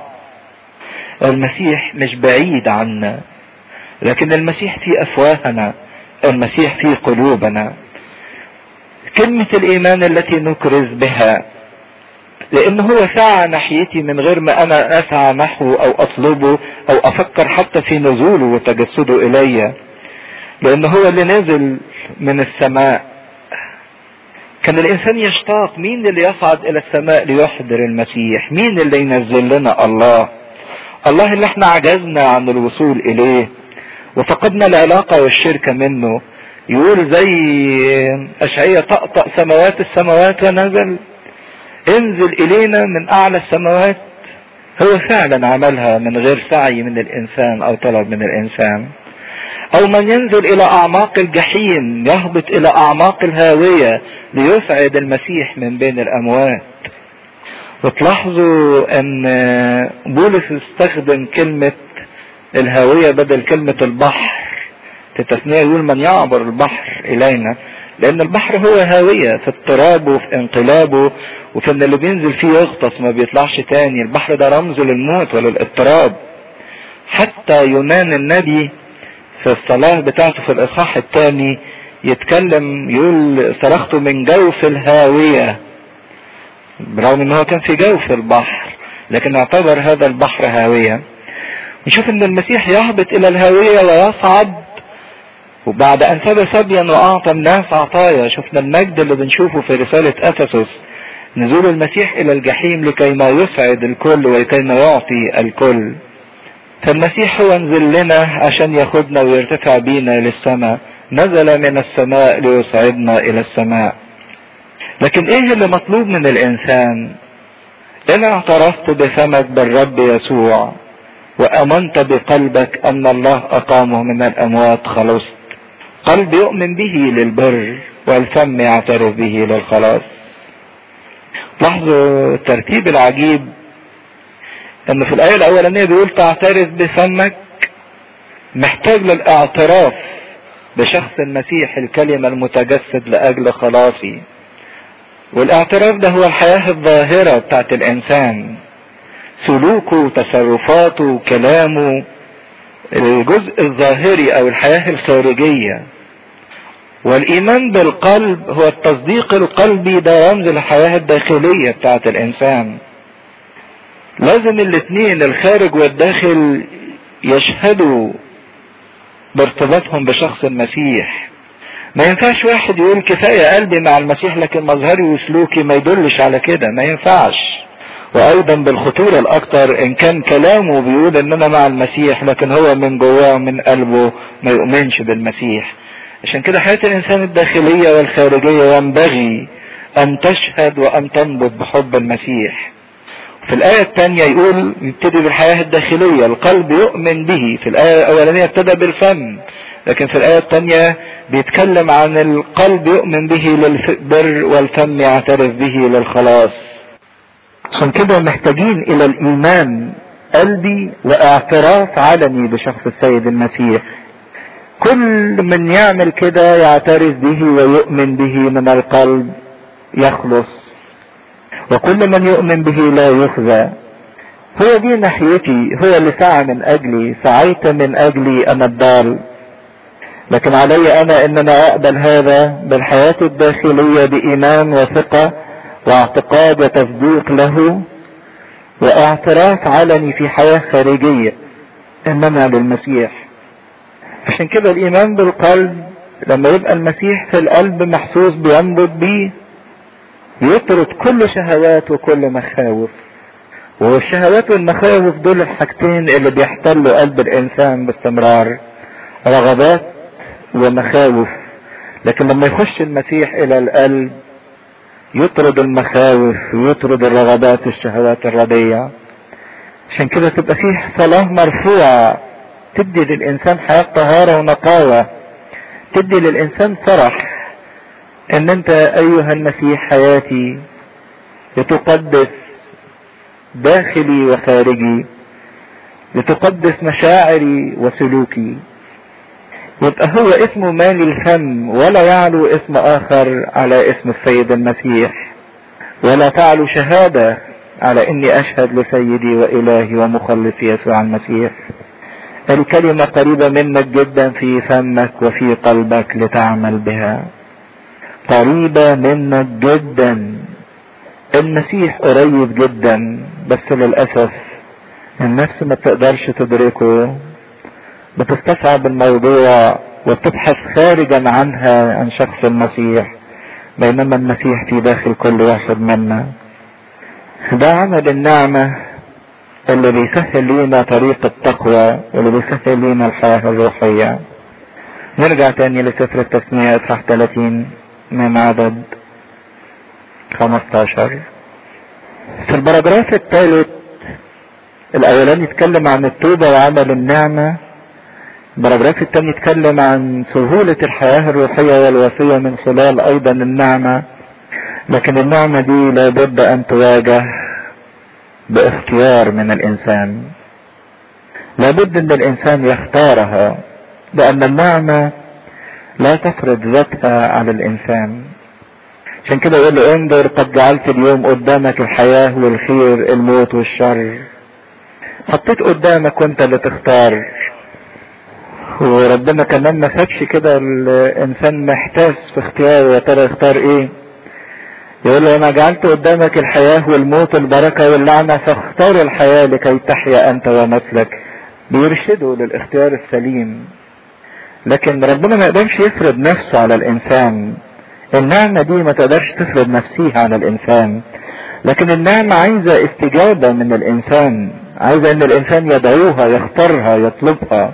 المسيح مش بعيد عنا لكن المسيح في افواهنا المسيح في قلوبنا كلمة الايمان التي نكرز بها لان هو سعى ناحيتي من غير ما انا اسعى نحوه او اطلبه او افكر حتى في نزوله وتجسده الي لان هو اللي نزل من السماء كان الانسان يشتاق مين اللي يصعد الى السماء ليحضر المسيح مين اللي ينزل لنا الله الله اللي احنا عجزنا عن الوصول اليه وفقدنا العلاقة والشركة منه يقول زي اشعية طقطق سماوات السماوات ونزل انزل الينا من اعلى السماوات هو فعلا عملها من غير سعي من الانسان او طلب من الانسان او من ينزل الى اعماق الجحيم يهبط الى اعماق الهاوية ليسعد المسيح من بين الاموات وتلاحظوا ان بولس استخدم كلمة الهاوية بدل كلمة البحر في التثنية يقول من يعبر البحر الينا لان البحر هو هاوية في اضطرابه وفي انقلابه وفي ان اللي بينزل فيه يغطس ما بيطلعش تاني البحر ده رمز للموت وللاضطراب حتى يونان النبي في الصلاة بتاعته في الاصحاح الثاني يتكلم يقول صرخت من جوف الهاوية برغم ان هو كان في جوف البحر لكن اعتبر هذا البحر هاوية نشوف ان المسيح يهبط الى الهاوية ويصعد وبعد ان سبى سبيا واعطى الناس عطايا شفنا المجد اللي بنشوفه في رسالة افسس نزول المسيح الى الجحيم لكي ما يسعد الكل ولكي ما يعطي الكل فالمسيح هو نزل لنا عشان ياخدنا ويرتفع بينا للسماء نزل من السماء ليصعدنا الى السماء لكن ايه اللي مطلوب من الانسان ان اعترفت بفمك بالرب يسوع وامنت بقلبك ان الله اقامه من الاموات خلصت قلب يؤمن به للبر والفم يعترف به للخلاص لاحظوا الترتيب العجيب ان في الايه الاولانيه بيقول تعترف بفمك محتاج للاعتراف بشخص المسيح الكلمة المتجسد لأجل خلاصي والاعتراف ده هو الحياة الظاهرة بتاعت الإنسان سلوكه تصرفاته كلامه الجزء الظاهري أو الحياة الخارجية والإيمان بالقلب هو التصديق القلبي ده رمز الحياة الداخلية بتاعت الإنسان لازم الاثنين الخارج والداخل يشهدوا بارتباطهم بشخص المسيح ما ينفعش واحد يقول كفاية قلبي مع المسيح لكن مظهري وسلوكي ما يدلش على كده ما ينفعش وايضا بالخطورة الاكتر ان كان كلامه بيقول ان انا مع المسيح لكن هو من جواه من قلبه ما يؤمنش بالمسيح عشان كده حياة الانسان الداخلية والخارجية ينبغي ان تشهد وان تنبض بحب المسيح في الآية الثانية يقول يبتدي بالحياة الداخلية القلب يؤمن به في الآية الأولانية ابتدى بالفم لكن في الآية الثانية بيتكلم عن القلب يؤمن به للبر والفم يعترف به للخلاص عشان كده محتاجين إلى الإيمان قلبي واعتراف علني بشخص السيد المسيح كل من يعمل كده يعترف به ويؤمن به من القلب يخلص وكل من يؤمن به لا يخزى هو دي ناحيتي هو اللي سعى من اجلي سعيت من اجلي انا الضال لكن علي انا ان انا اقبل هذا بالحياة الداخلية بايمان وثقة واعتقاد وتصديق له واعتراف علني في حياة خارجية انما للمسيح عشان كده الايمان بالقلب لما يبقى المسيح في القلب محسوس بينبض بيه يطرد كل شهوات وكل مخاوف والشهوات والمخاوف دول الحاجتين اللي بيحتلوا قلب الانسان باستمرار رغبات ومخاوف لكن لما يخش المسيح الى القلب يطرد المخاوف ويطرد الرغبات والشهوات الردية عشان كده تبقى فيه صلاة مرفوعة تدي للإنسان حياة طهارة ونقاوة تدي للإنسان فرح ان انت ايها المسيح حياتي لتقدس داخلي وخارجي لتقدس مشاعري وسلوكي يبقى هو اسمه مالي الفم ولا يعلو اسم اخر على اسم السيد المسيح ولا تعلو شهادة على اني اشهد لسيدي والهي ومخلصي يسوع المسيح الكلمة قريبة منك جدا في فمك وفي قلبك لتعمل بها قريبة منك جدا المسيح قريب جدا بس للأسف النفس ما تقدرش تدركه بتستصعب الموضوع وتبحث خارجا عنها عن شخص المسيح بينما المسيح في داخل كل واحد منا ده عمل النعمة اللي بيسهل لينا طريق التقوى واللي بيسهل لينا الحياة الروحية نرجع تاني لسفر التثنية اصحاح 30 من عدد 15 في البراجراف الثالث الاولاني يتكلم عن التوبة وعمل النعمة البراجراف الثاني يتكلم عن سهولة الحياة الروحية والوصية من خلال ايضا النعمة لكن النعمة دي لابد ان تواجه باختيار من الانسان لابد ان الانسان يختارها لان النعمة لا تفرض ذاتها على الانسان عشان كده يقول له انظر قد جعلت اليوم قدامك الحياة والخير الموت والشر حطيت قدامك وانت اللي تختار وربنا كمان ما سابش كده الانسان محتاس في اختياره يا ترى يختار ايه يقول له انا جعلت قدامك الحياة والموت البركة واللعنة فاختار الحياة لكي تحيا انت ونسلك بيرشده للاختيار السليم لكن ربنا ما يقدرش يفرض نفسه على الانسان النعمة دي ما تقدرش تفرض نفسيها على الانسان لكن النعمة عايزة استجابة من الانسان عايزة ان الانسان يدعوها يختارها يطلبها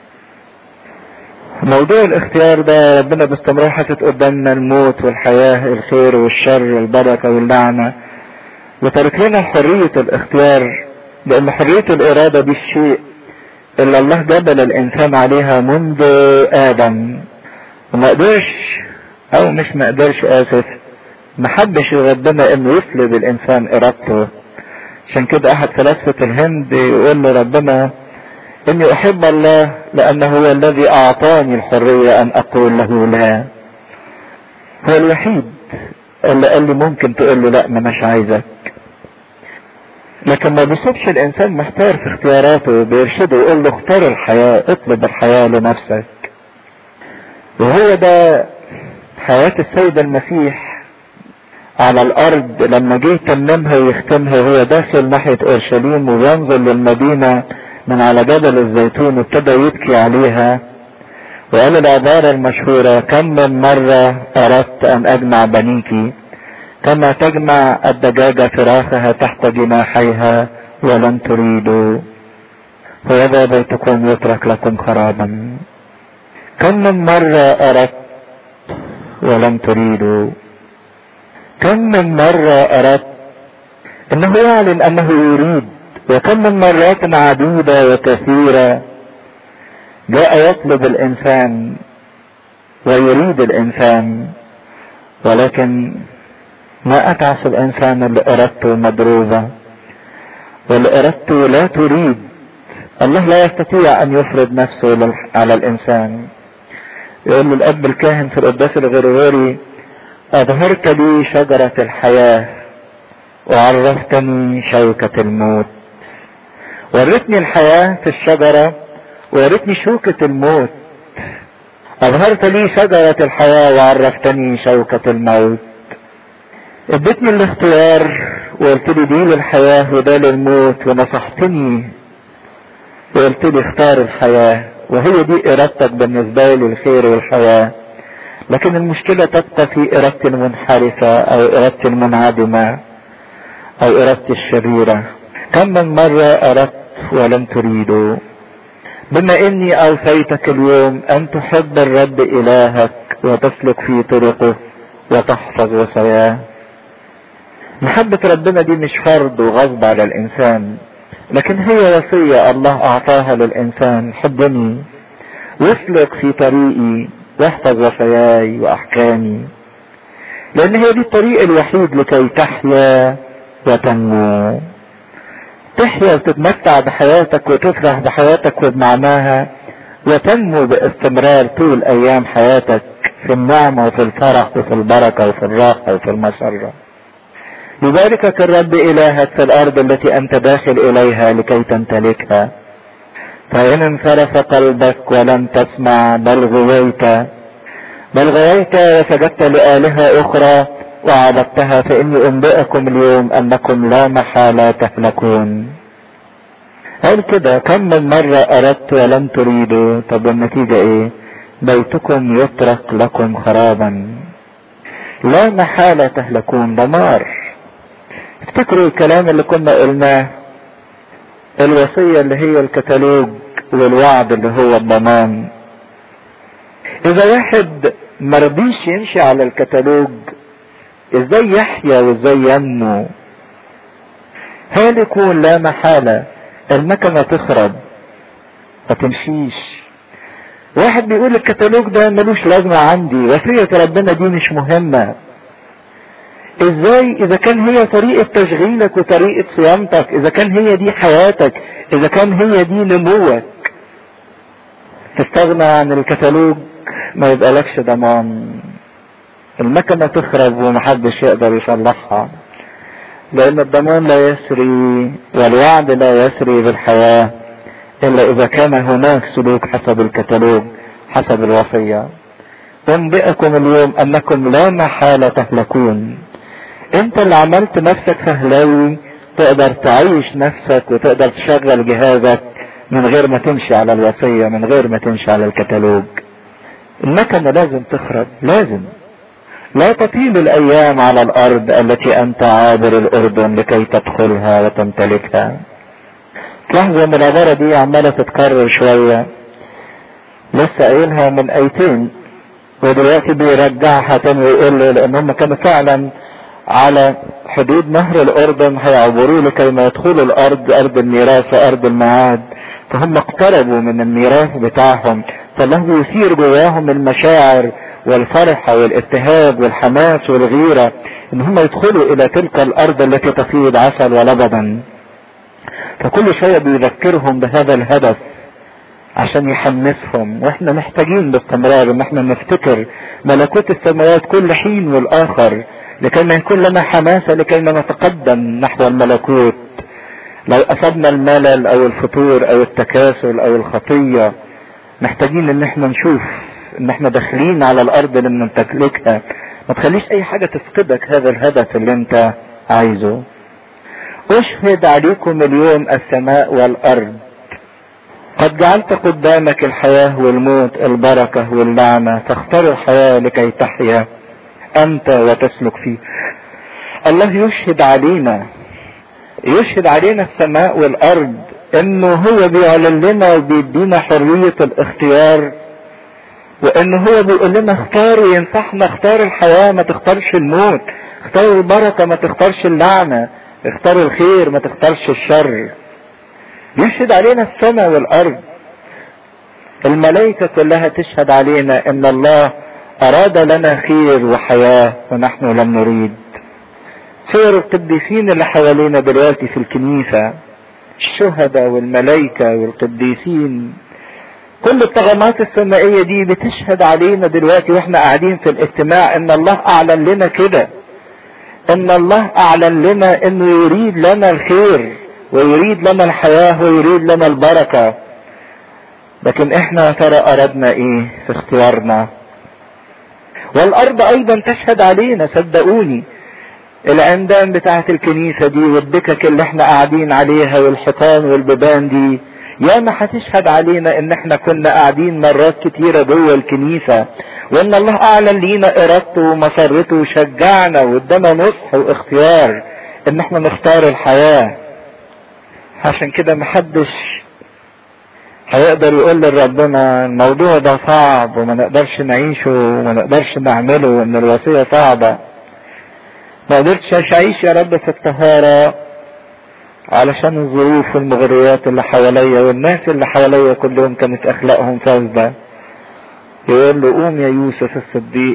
موضوع الاختيار ده ربنا باستمرار حاطط قدامنا الموت والحياة الخير والشر والبركة واللعنة وترك لنا حرية الاختيار لان حرية الارادة دي الشيء اللي الله جبل الانسان عليها منذ ادم وما قدرش او مش ما قدرش اسف ما حبش ربنا انه يسلب الانسان ارادته عشان كده احد فلاسفة الهند يقول لربنا اني احب الله لانه هو الذي اعطاني الحرية ان اقول له لا هو الوحيد اللي قال لي ممكن تقول له لا ما مش عايزك لكن ما بيسيبش الانسان محتار في اختياراته بيرشده يقول له اختار الحياة اطلب الحياة لنفسك وهو ده حياة السيد المسيح على الارض لما جه يتممها ويختمها وهو داخل ناحية اورشليم وينظر للمدينة من على جبل الزيتون وابتدى يبكي عليها وقال العبارة المشهورة كم من مرة اردت ان اجمع بنيك كما تجمع الدجاجة فراخها تحت جناحيها ولن تريدوا وهذا بيتكم يترك لكم خرابا كم من مرة اردت ولم تريدوا كم من مرة اردت انه يعلن انه يريد وكم من مرات عديدة وكثيرة جاء يطلب الانسان ويريد الانسان ولكن ما اتعس الانسان اللي ارادته مضروبة واللي ارادته لا تريد الله لا يستطيع ان يفرض نفسه على الانسان يقول له الاب الكاهن في القداس الغرغوري اظهرت لي شجرة الحياة وعرفتني شوكة الموت ورتني الحياة في الشجرة ورتني شوكة الموت اظهرت لي شجرة الحياة وعرفتني شوكة الموت اديتني الاختيار وقلت لي دي للحياة وده للموت ونصحتني وقلت لي اختار الحياة وهي دي ارادتك بالنسبة لي الخير والحياة لكن المشكلة تبقى في ارادتي المنحرفة او ارادتي المنعدمة او ارادتي الشريرة كم من مرة اردت ولم تريدوا بما اني اوصيتك اليوم ان تحب الرب الهك وتسلك في طرقه وتحفظ وصاياه محبة ربنا دي مش فرض وغصب على الانسان لكن هي وصية الله اعطاها للانسان حبني واسلك في طريقي واحفظ وصاياي واحكامي لان هي دي الطريق الوحيد لكي تحيا وتنمو تحيا وتتمتع بحياتك وتفرح بحياتك وبمعناها وتنمو باستمرار طول ايام حياتك في النعمة وفي الفرح وفي البركة وفي الراحة وفي المسرة يباركك الرب الهك في الارض التي انت داخل اليها لكي تمتلكها فان انصرف قلبك ولم تسمع بل غويت بل غويت وسجدت لآلهة اخرى وعبدتها فاني انبئكم اليوم انكم لا محالة تهلكون قال كده كم من مرة اردت ولم تريدوا طب النتيجة ايه بيتكم يترك لكم خرابا لا محالة تهلكون دمار افتكروا الكلام اللي كنا قلناه الوصية اللي هي الكتالوج والوعد اللي هو الضمان اذا واحد مرضيش يمشي على الكتالوج ازاي يحيا وازاي ينمو هل يكون لا محالة المكنة تخرب ما تمشيش واحد بيقول الكتالوج ده ملوش لازمة عندي وصية ربنا دي مش مهمة ازاي اذا كان هي طريقة تشغيلك وطريقة صيامتك اذا كان هي دي حياتك اذا كان هي دي نموك تستغنى عن الكتالوج ما يبقى لكش ضمان المكنة تخرب ومحدش يقدر يصلحها لان الضمان لا يسري والوعد لا يسري بالحياة الا اذا كان هناك سلوك حسب الكتالوج حسب الوصية انبئكم اليوم انكم لا محالة تهلكون انت اللي عملت نفسك فهلاوي تقدر تعيش نفسك وتقدر تشغل جهازك من غير ما تمشي على الوصية من غير ما تمشي على الكتالوج المكنة لازم تخرب لازم لا تطيل الايام على الارض التي انت عابر الاردن لكي تدخلها وتمتلكها تلاحظوا ان العبارة دي عمالة تتكرر شوية لسه قايلها من ايتين ودلوقتي بيرجعها تاني ويقول له لان هم كانوا فعلا على حدود نهر الاردن هيعبروا لكي ما يدخلوا الارض ارض الميراث وارض الميعاد فهم اقتربوا من الميراث بتاعهم فالله يثير جواهم المشاعر والفرح والابتهاج والحماس والغيرة ان هم يدخلوا الى تلك الارض التي تفيض عسل ولبنا فكل شوية بيذكرهم بهذا الهدف عشان يحمسهم واحنا محتاجين باستمرار ان احنا نفتكر ملكوت السماوات كل حين والاخر لكي ما يكون لنا حماسة لكي ما نتقدم نحو الملكوت لو اصبنا الملل او الفتور او التكاسل او الخطية محتاجين ان احنا نشوف ان احنا داخلين على الارض اللي نمتلكها ما تخليش اي حاجة تفقدك هذا الهدف اللي انت عايزه اشهد عليكم اليوم السماء والارض قد جعلت قدامك الحياة والموت البركة واللعنة فاختر الحياة لكي تحيا انت وتسلك فيه الله يشهد علينا يشهد علينا السماء والارض انه هو بيعلن لنا وبيدينا حرية الاختيار وان هو بيقول لنا اختار وينصحنا اختار الحياة ما تختارش الموت اختار البركة ما تختارش اللعنة اختار الخير ما تختارش الشر يشهد علينا السماء والارض الملائكة كلها تشهد علينا ان الله اراد لنا خير وحياة ونحن لم نريد صور القديسين اللي حوالينا دلوقتي في الكنيسة الشهداء والملائكة والقديسين كل الطغمات السمائية دي بتشهد علينا دلوقتي واحنا قاعدين في الاجتماع ان الله اعلن لنا كده ان الله اعلن لنا انه يريد لنا الخير ويريد لنا الحياة ويريد لنا البركة لكن احنا ترى اردنا ايه في اختيارنا والارض ايضا تشهد علينا صدقوني العمدان بتاعت الكنيسة دي والدكك اللي احنا قاعدين عليها والحيطان والبيبان دي ياما هتشهد علينا ان احنا كنا قاعدين مرات كتيرة جوه الكنيسة وان الله اعلن لينا ارادته ومسرته وشجعنا وادانا نصح واختيار ان احنا نختار الحياة عشان كده محدش هيقدر يقول لربنا الموضوع ده صعب وما نقدرش نعيشه وما نقدرش نعمله وان الوصية صعبة ما قدرتش اعيش يا رب في الطهارة علشان الظروف والمغريات اللي حواليا والناس اللي حواليا كلهم كانت اخلاقهم فاسدة يقول له قوم يا يوسف الصديق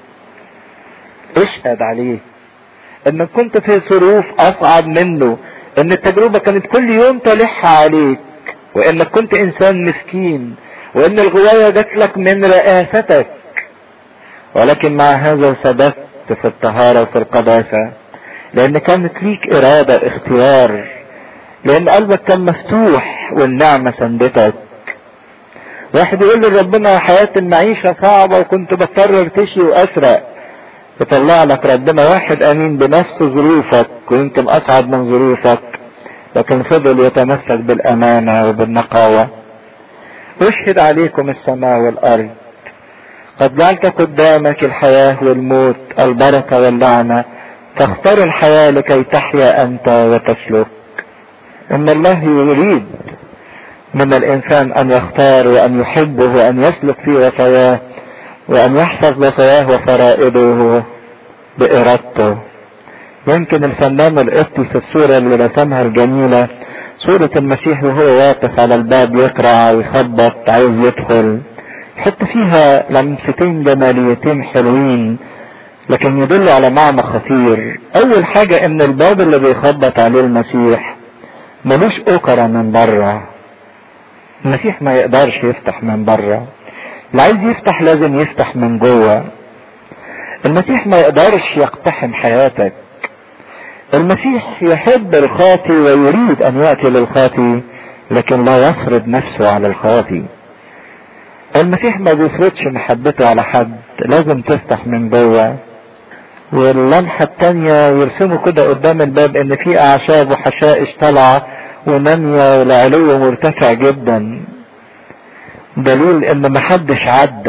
اشهد عليه انك كنت في ظروف اصعب منه ان التجربة كانت كل يوم تلح عليك وانك كنت انسان مسكين وان الغواية جات لك من رئاستك ولكن مع هذا ثبت في الطهارة وفي القداسة لان كانت ليك ارادة اختيار لان قلبك كان مفتوح والنعمة سندتك واحد يقول لربنا حياة المعيشة صعبة وكنت بضطر ارتشي واسرق يطلع لك ربنا واحد امين بنفس ظروفك ويمكن اصعب من ظروفك لكن فضل يتمسك بالامانة وبالنقاوة اشهد عليكم السماء والارض قد جعلت قدامك الحياة والموت البركة واللعنة فاختر الحياة لكي تحيا انت وتسلك ان الله يريد من الانسان ان يختار وان يحبه وان يسلك في وصاياه وان يحفظ وصاياه وفرائضه بارادته يمكن الفنان القبطي في الصورة اللي رسمها الجميلة صورة المسيح وهو واقف على الباب يقرع ويخبط عايز يدخل يحط فيها لمستين جماليتين حلوين لكن يدل على معنى خطير اول حاجة ان الباب اللي بيخبط عليه المسيح ملوش اوكرة من بره المسيح ما يقدرش يفتح من بره اللي عايز يفتح لازم يفتح من جوه المسيح ما يقدرش يقتحم حياتك المسيح يحب الخاطي ويريد ان ياتي للخاطي لكن لا يفرض نفسه على الخاطي المسيح ما بيفرضش محبته على حد لازم تفتح من جوه واللمحة التانية يرسموا كده قدام الباب ان في اعشاب وحشائش طالعة ونامية والعلو مرتفع جدا دليل ان محدش عدى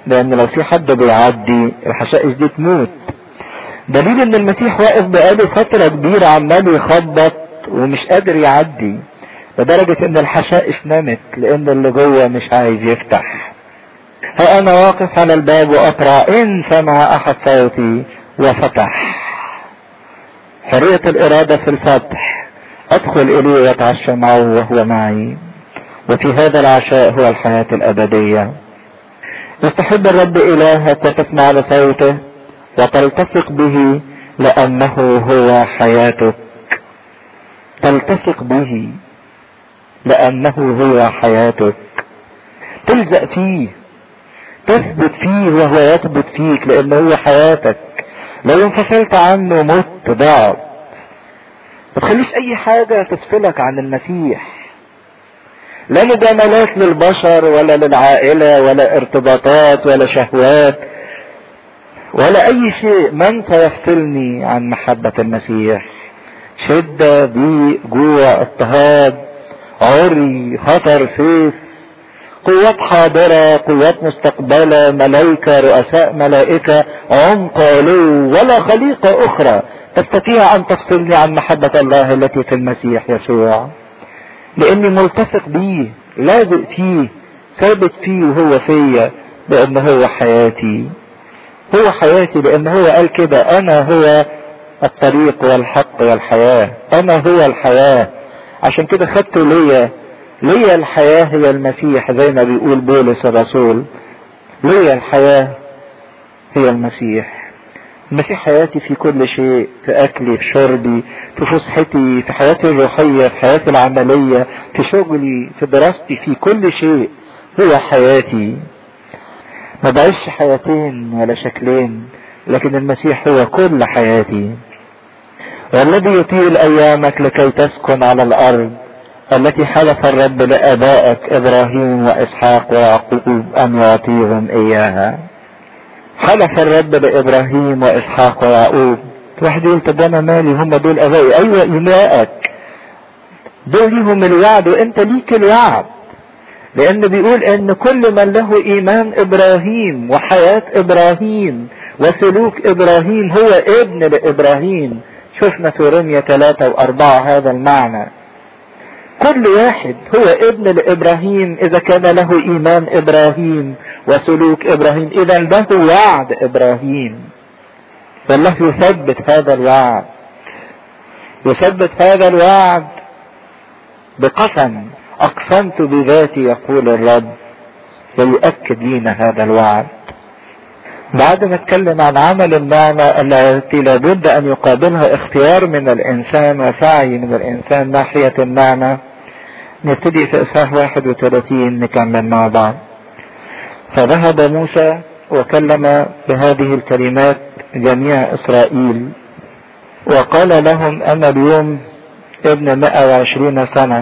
لان لو في حد بيعدي الحشائش دي تموت دليل ان المسيح واقف بقاله فترة كبيرة عمال يخبط ومش قادر يعدي لدرجة ان الحشائش نامت لان اللي جوه مش عايز يفتح ها انا واقف على الباب واقرا ان سمع احد صوتي وفتح حرية الارادة في الفتح ادخل اليه واتعشى معه وهو معي وفي هذا العشاء هو الحياة الابدية استحب الرب الهك وتسمع لصوته وتلتصق به لانه هو حياتك تلتصق به لانه هو حياتك تلزق فيه تثبت فيه وهو يثبت فيك لانه هو حياتك لو انفصلت عنه مت ضعت ما تخليش اي حاجة تفصلك عن المسيح لا مجاملات للبشر ولا للعائلة ولا ارتباطات ولا شهوات ولا اي شيء من سيفصلني عن محبة المسيح شدة ضيق جوع اضطهاد عري خطر سيف قوات حاضرة قوات مستقبلة ملائكة رؤساء ملائكة عمق علو ولا خليقة اخرى تستطيع ان تفصلني عن محبة الله التي في المسيح يسوع لاني ملتصق بيه لازق فيه ثابت فيه وهو فيا لان هو حياتي هو حياتي لان هو قال كده انا هو الطريق والحق والحياة انا هو الحياة عشان كده خدته ليا ليا الحياة هي المسيح زي ما بيقول بولس الرسول ليا الحياة هي المسيح المسيح حياتي في كل شيء في اكلي في شربي في فسحتي في حياتي الروحية في حياتي العملية في شغلي في دراستي في كل شيء هو حياتي ما بعيش حياتين ولا شكلين لكن المسيح هو كل حياتي والذي يطيل ايامك لكي تسكن على الارض التي حلف الرب لابائك ابراهيم واسحاق ويعقوب ان يعطيهم اياها حلف الرب لابراهيم واسحاق ويعقوب واحد يقول طب انا مالي هم دول ابائي ايوه ايمائك دول ليهم الوعد وانت ليك الوعد لان بيقول ان كل من له ايمان ابراهيم وحياة ابراهيم وسلوك ابراهيم هو ابن لابراهيم شفنا في رمية ثلاثة واربعة هذا المعنى كل واحد هو ابن لابراهيم اذا كان له ايمان ابراهيم وسلوك ابراهيم اذا له وعد ابراهيم والله يثبت هذا الوعد يثبت هذا الوعد بقسم اقسمت بذاتي يقول الرب ويؤكد لنا هذا الوعد بعد ما اتكلم عن عمل النعمة التي لابد ان يقابلها اختيار من الانسان وسعي من الانسان ناحية النعمة نبتدي في اصحاح 31 نكمل مع بعض فذهب موسى وكلم بهذه الكلمات جميع اسرائيل وقال لهم انا اليوم ابن 120 سنة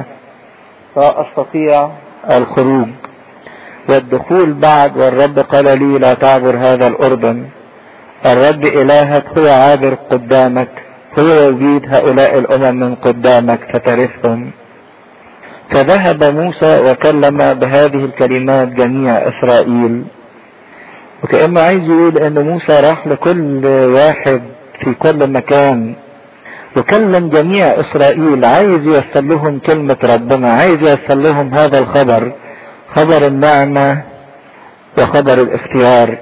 فاستطيع الخروج والدخول بعد والرب قال لي لا تعبر هذا الاردن الرب الهك هو عابر قدامك هو يجيد هؤلاء الامم من قدامك فترثهم فذهب موسى وكلم بهذه الكلمات جميع اسرائيل وكأنه عايز يقول ان موسى راح لكل واحد في كل مكان وكلم جميع اسرائيل عايز يوصل لهم كلمة ربنا عايز يوصل لهم هذا الخبر خبر النعمة وخبر الاختيار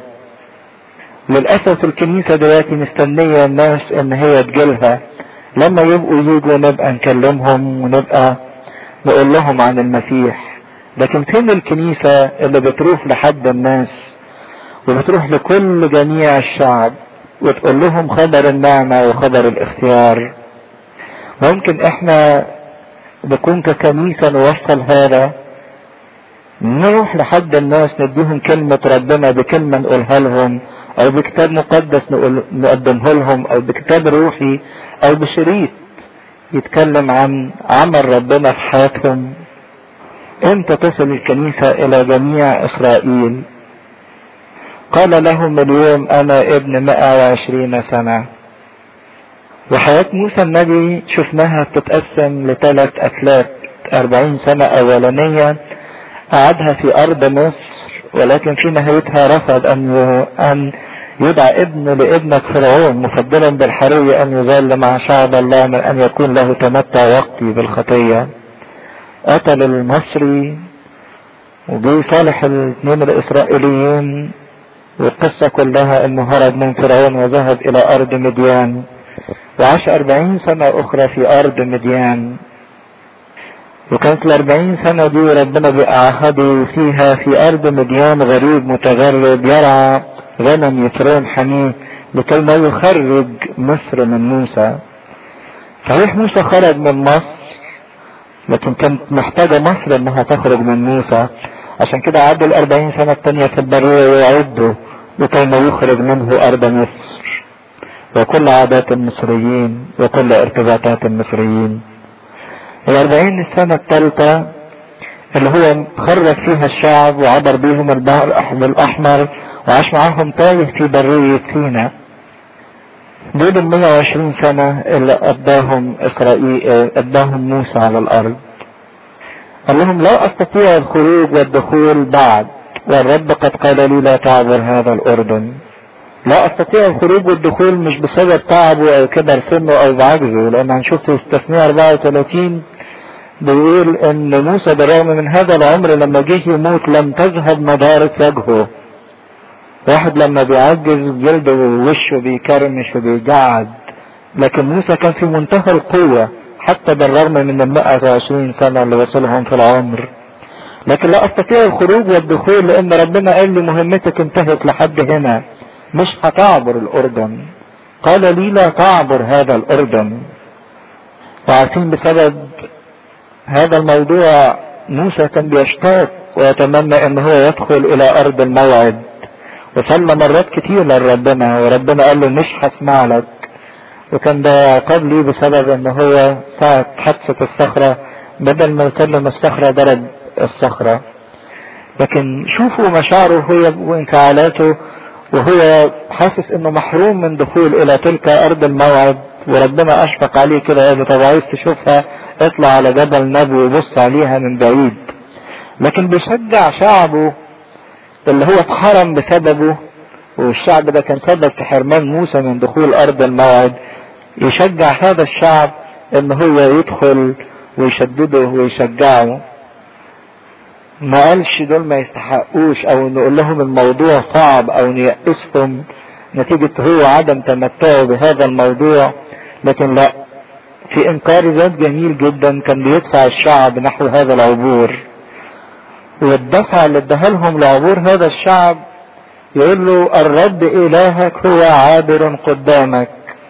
للأسف الكنيسة دلوقتي مستنية الناس ان هي تجيلها لما يبقوا يجوا نبقى نكلمهم ونبقى نقول لهم عن المسيح لكن فين الكنيسة اللي بتروح لحد الناس وبتروح لكل جميع الشعب وتقول لهم خبر النعمة وخبر الاختيار ممكن احنا نكون ككنيسة نوصل هذا نروح لحد الناس نديهم كلمة ربنا بكلمة نقولها لهم او بكتاب مقدس نقول نقدمه لهم او بكتاب روحي او بشريط يتكلم عن عمل ربنا في حياتهم امتى تصل الكنيسة الى جميع اسرائيل قال لهم اليوم انا ابن 120 سنة وحياة موسى النبي شفناها بتتقسم لثلاث افلاك 40 سنة اولانية قعدها في ارض مصر ولكن في نهايتها رفض ان ان يدعى ابن لابنك فرعون مفضلا بالحرية ان يظل مع شعب الله من ان يكون له تمتع وقتي بالخطية قتل المصري وجي صالح الاثنين الاسرائيليين والقصة كلها انه هرب من فرعون وذهب الى ارض مديان وعاش اربعين سنة اخرى في ارض مديان وكانت الاربعين سنة دي ربنا بيقعده فيها في ارض مديان غريب متغرب يرعى غنم يترون حميه لكي ما يخرج مصر من موسى صحيح موسى خرج من مصر لكن كانت محتاجة مصر انها تخرج من موسى عشان كده عدوا الاربعين سنة التانية في البرية ويعدوا لكي ما يخرج منه ارض مصر وكل عادات المصريين وكل ارتباطات المصريين الاربعين السنة الثالثة اللي هو خرج فيها الشعب وعبر بيهم البحر الاحمر وعاش معاهم تايه في برية سينا دول ال 120 سنة اللي قضاهم اسرائيل قضاهم موسى على الارض قال لهم لا استطيع الخروج والدخول بعد والرب قد قال لي لا تعبر هذا الاردن لا استطيع الخروج والدخول مش بسبب تعبه او كبر سنه او بعجزه لان هنشوف في التثنية 34 بيقول ان موسى بالرغم من هذا العمر لما جه يموت لم تذهب نضارة وجهه واحد لما بيعجز جلده ووشه بيكرمش وبيجعد لكن موسى كان في منتهى القوة حتى بالرغم من ال 120 سنة اللي وصلهم في العمر لكن لا استطيع الخروج والدخول لان ربنا قال لي مهمتك انتهت لحد هنا مش هتعبر الاردن قال لي لا تعبر هذا الاردن وعارفين بسبب هذا الموضوع موسى كان بيشتاق ويتمنى ان هو يدخل الى ارض الموعد وصلى مرات كتير لربنا وربنا قال له مش هسمع لك وكان ده عقاب ليه بسبب ان هو ساعة حادثة الصخرة بدل ما يسلم الصخرة ضرب الصخرة لكن شوفوا مشاعره هو وانفعالاته وهو حاسس انه محروم من دخول الى تلك ارض الموعد وربنا اشفق عليه كده قال له طب عايز تشوفها اطلع على جبل نبو وبص عليها من بعيد لكن بيشجع شعبه اللي هو اتحرم بسببه والشعب ده كان سبب في حرمان موسى من دخول ارض الموعد يشجع هذا الشعب ان هو يدخل ويشدده ويشجعه ما قالش دول ما يستحقوش او نقول لهم الموضوع صعب او نيأسهم نتيجة هو عدم تمتعه بهذا الموضوع لكن لا في انكار ذات جميل جدا كان بيدفع الشعب نحو هذا العبور والدفع اللي اداها لهم لعبور هذا الشعب يقول له الرب الهك هو عابر قدامك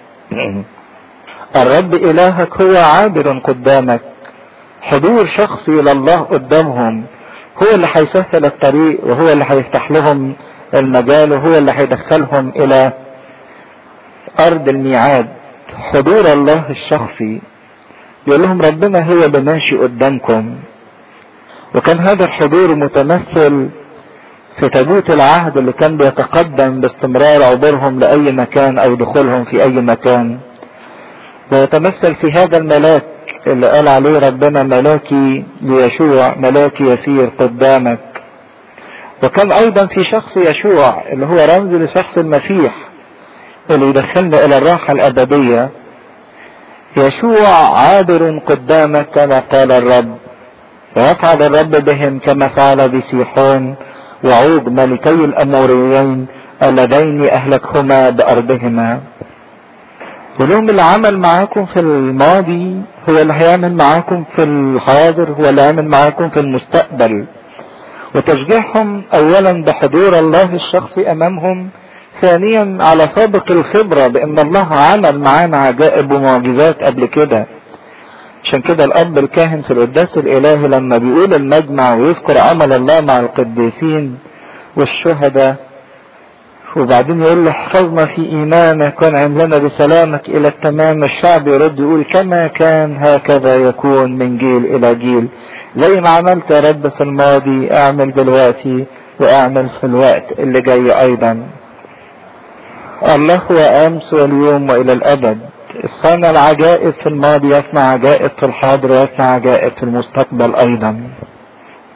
الرب الهك هو عابر قدامك حضور شخصي لله قدامهم هو اللي هيسهل الطريق وهو اللي هيفتح لهم المجال وهو اللي هيدخلهم الى ارض الميعاد حضور الله الشخصي يقول لهم ربنا هو اللي ماشي قدامكم وكان هذا الحضور متمثل في تابوت العهد اللي كان بيتقدم باستمرار عبورهم لأي مكان أو دخولهم في أي مكان ويتمثل في هذا الملاك اللي قال عليه ربنا ملاكي ليشوع ملاكي يسير قدامك وكان أيضا في شخص يشوع اللي هو رمز لشخص المسيح اللي يدخلنا إلى الراحة الأبدية يشوع عابر قدامك كما قال الرب ويفعل الرب بهم كما فعل بسيحون وعوج ملكي الاموريين اللذين اهلكهما بارضهما ولهم اللي عمل معاكم في الماضي هو اللي هيعمل معاكم في الحاضر هو اللي هيعمل معاكم في المستقبل وتشجيعهم اولا بحضور الله الشخصي امامهم ثانيا على سابق الخبرة بان الله عمل معانا عجائب ومعجزات قبل كده عشان كده الاب الكاهن في القداس الالهي لما بيقول المجمع ويذكر عمل الله مع القديسين والشهداء وبعدين يقول له احفظنا في ايمانك وانعم لنا بسلامك الى التمام الشعب يرد يقول كما كان هكذا يكون من جيل الى جيل زي ما عملت يا رب في الماضي اعمل دلوقتي واعمل في الوقت اللي جاي ايضا الله هو امس واليوم والى الابد صنع العجائب في الماضي يصنع عجائب في الحاضر ويصنع عجائب في المستقبل ايضا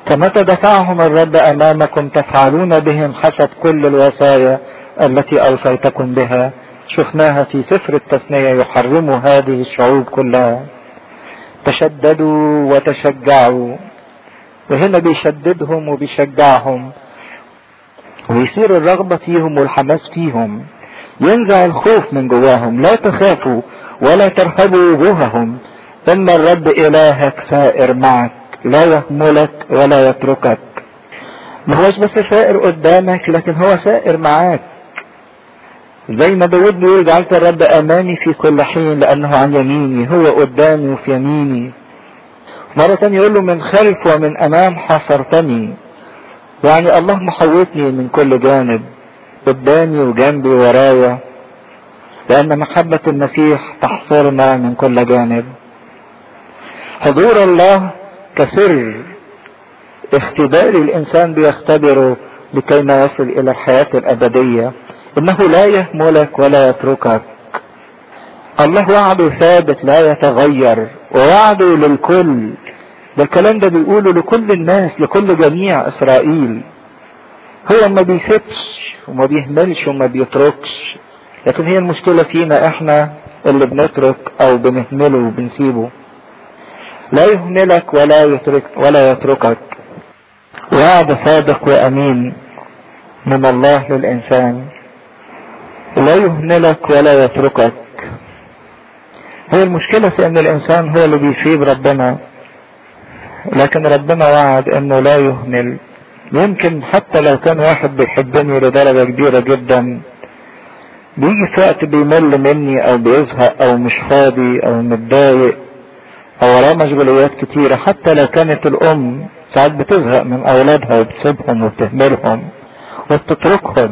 فمتى دفعهم الرب امامكم تفعلون بهم حسب كل الوصايا التي اوصيتكم بها شفناها في سفر التثنية يحرم هذه الشعوب كلها تشددوا وتشجعوا وهنا بيشددهم وبيشجعهم ويصير الرغبة فيهم والحماس فيهم ينزع الخوف من جواهم لا تخافوا ولا ترهبوا وجوههم إن الرب إلهك سائر معك لا يهملك ولا يتركك ما هوش بس سائر قدامك لكن هو سائر معاك زي ما داود بيقول جعلت الرب امامي في كل حين لانه عن يميني هو قدامي وفي يميني مرة تانية يقول له من خلف ومن امام حصرتني يعني الله محوطني من كل جانب قدامي وجنبي ورايا لان محبة المسيح تحصرنا من كل جانب حضور الله كسر اختبار الانسان بيختبره لكي ما يصل الى الحياة الابدية انه لا يهملك ولا يتركك الله وعده ثابت لا يتغير ووعده للكل ده الكلام ده بيقوله لكل الناس لكل جميع اسرائيل هو ما بيسيبش وما بيهملش وما بيتركش لكن هي المشكلة فينا احنا اللي بنترك او بنهمله وبنسيبه لا يهملك ولا يترك ولا يتركك وعد صادق وامين من الله للانسان لا يهملك ولا يتركك هي المشكلة في ان الانسان هو اللي بيسيب ربنا لكن ربنا وعد انه لا يهمل يمكن حتى لو كان واحد بيحبني لدرجة كبيرة جدا بيجي في وقت بيمل مني او بيزهق او مش فاضي او متضايق او وراه مشغوليات كتيرة حتى لو كانت الام ساعات بتزهق من اولادها وبتسيبهم وبتهملهم وبتتركهم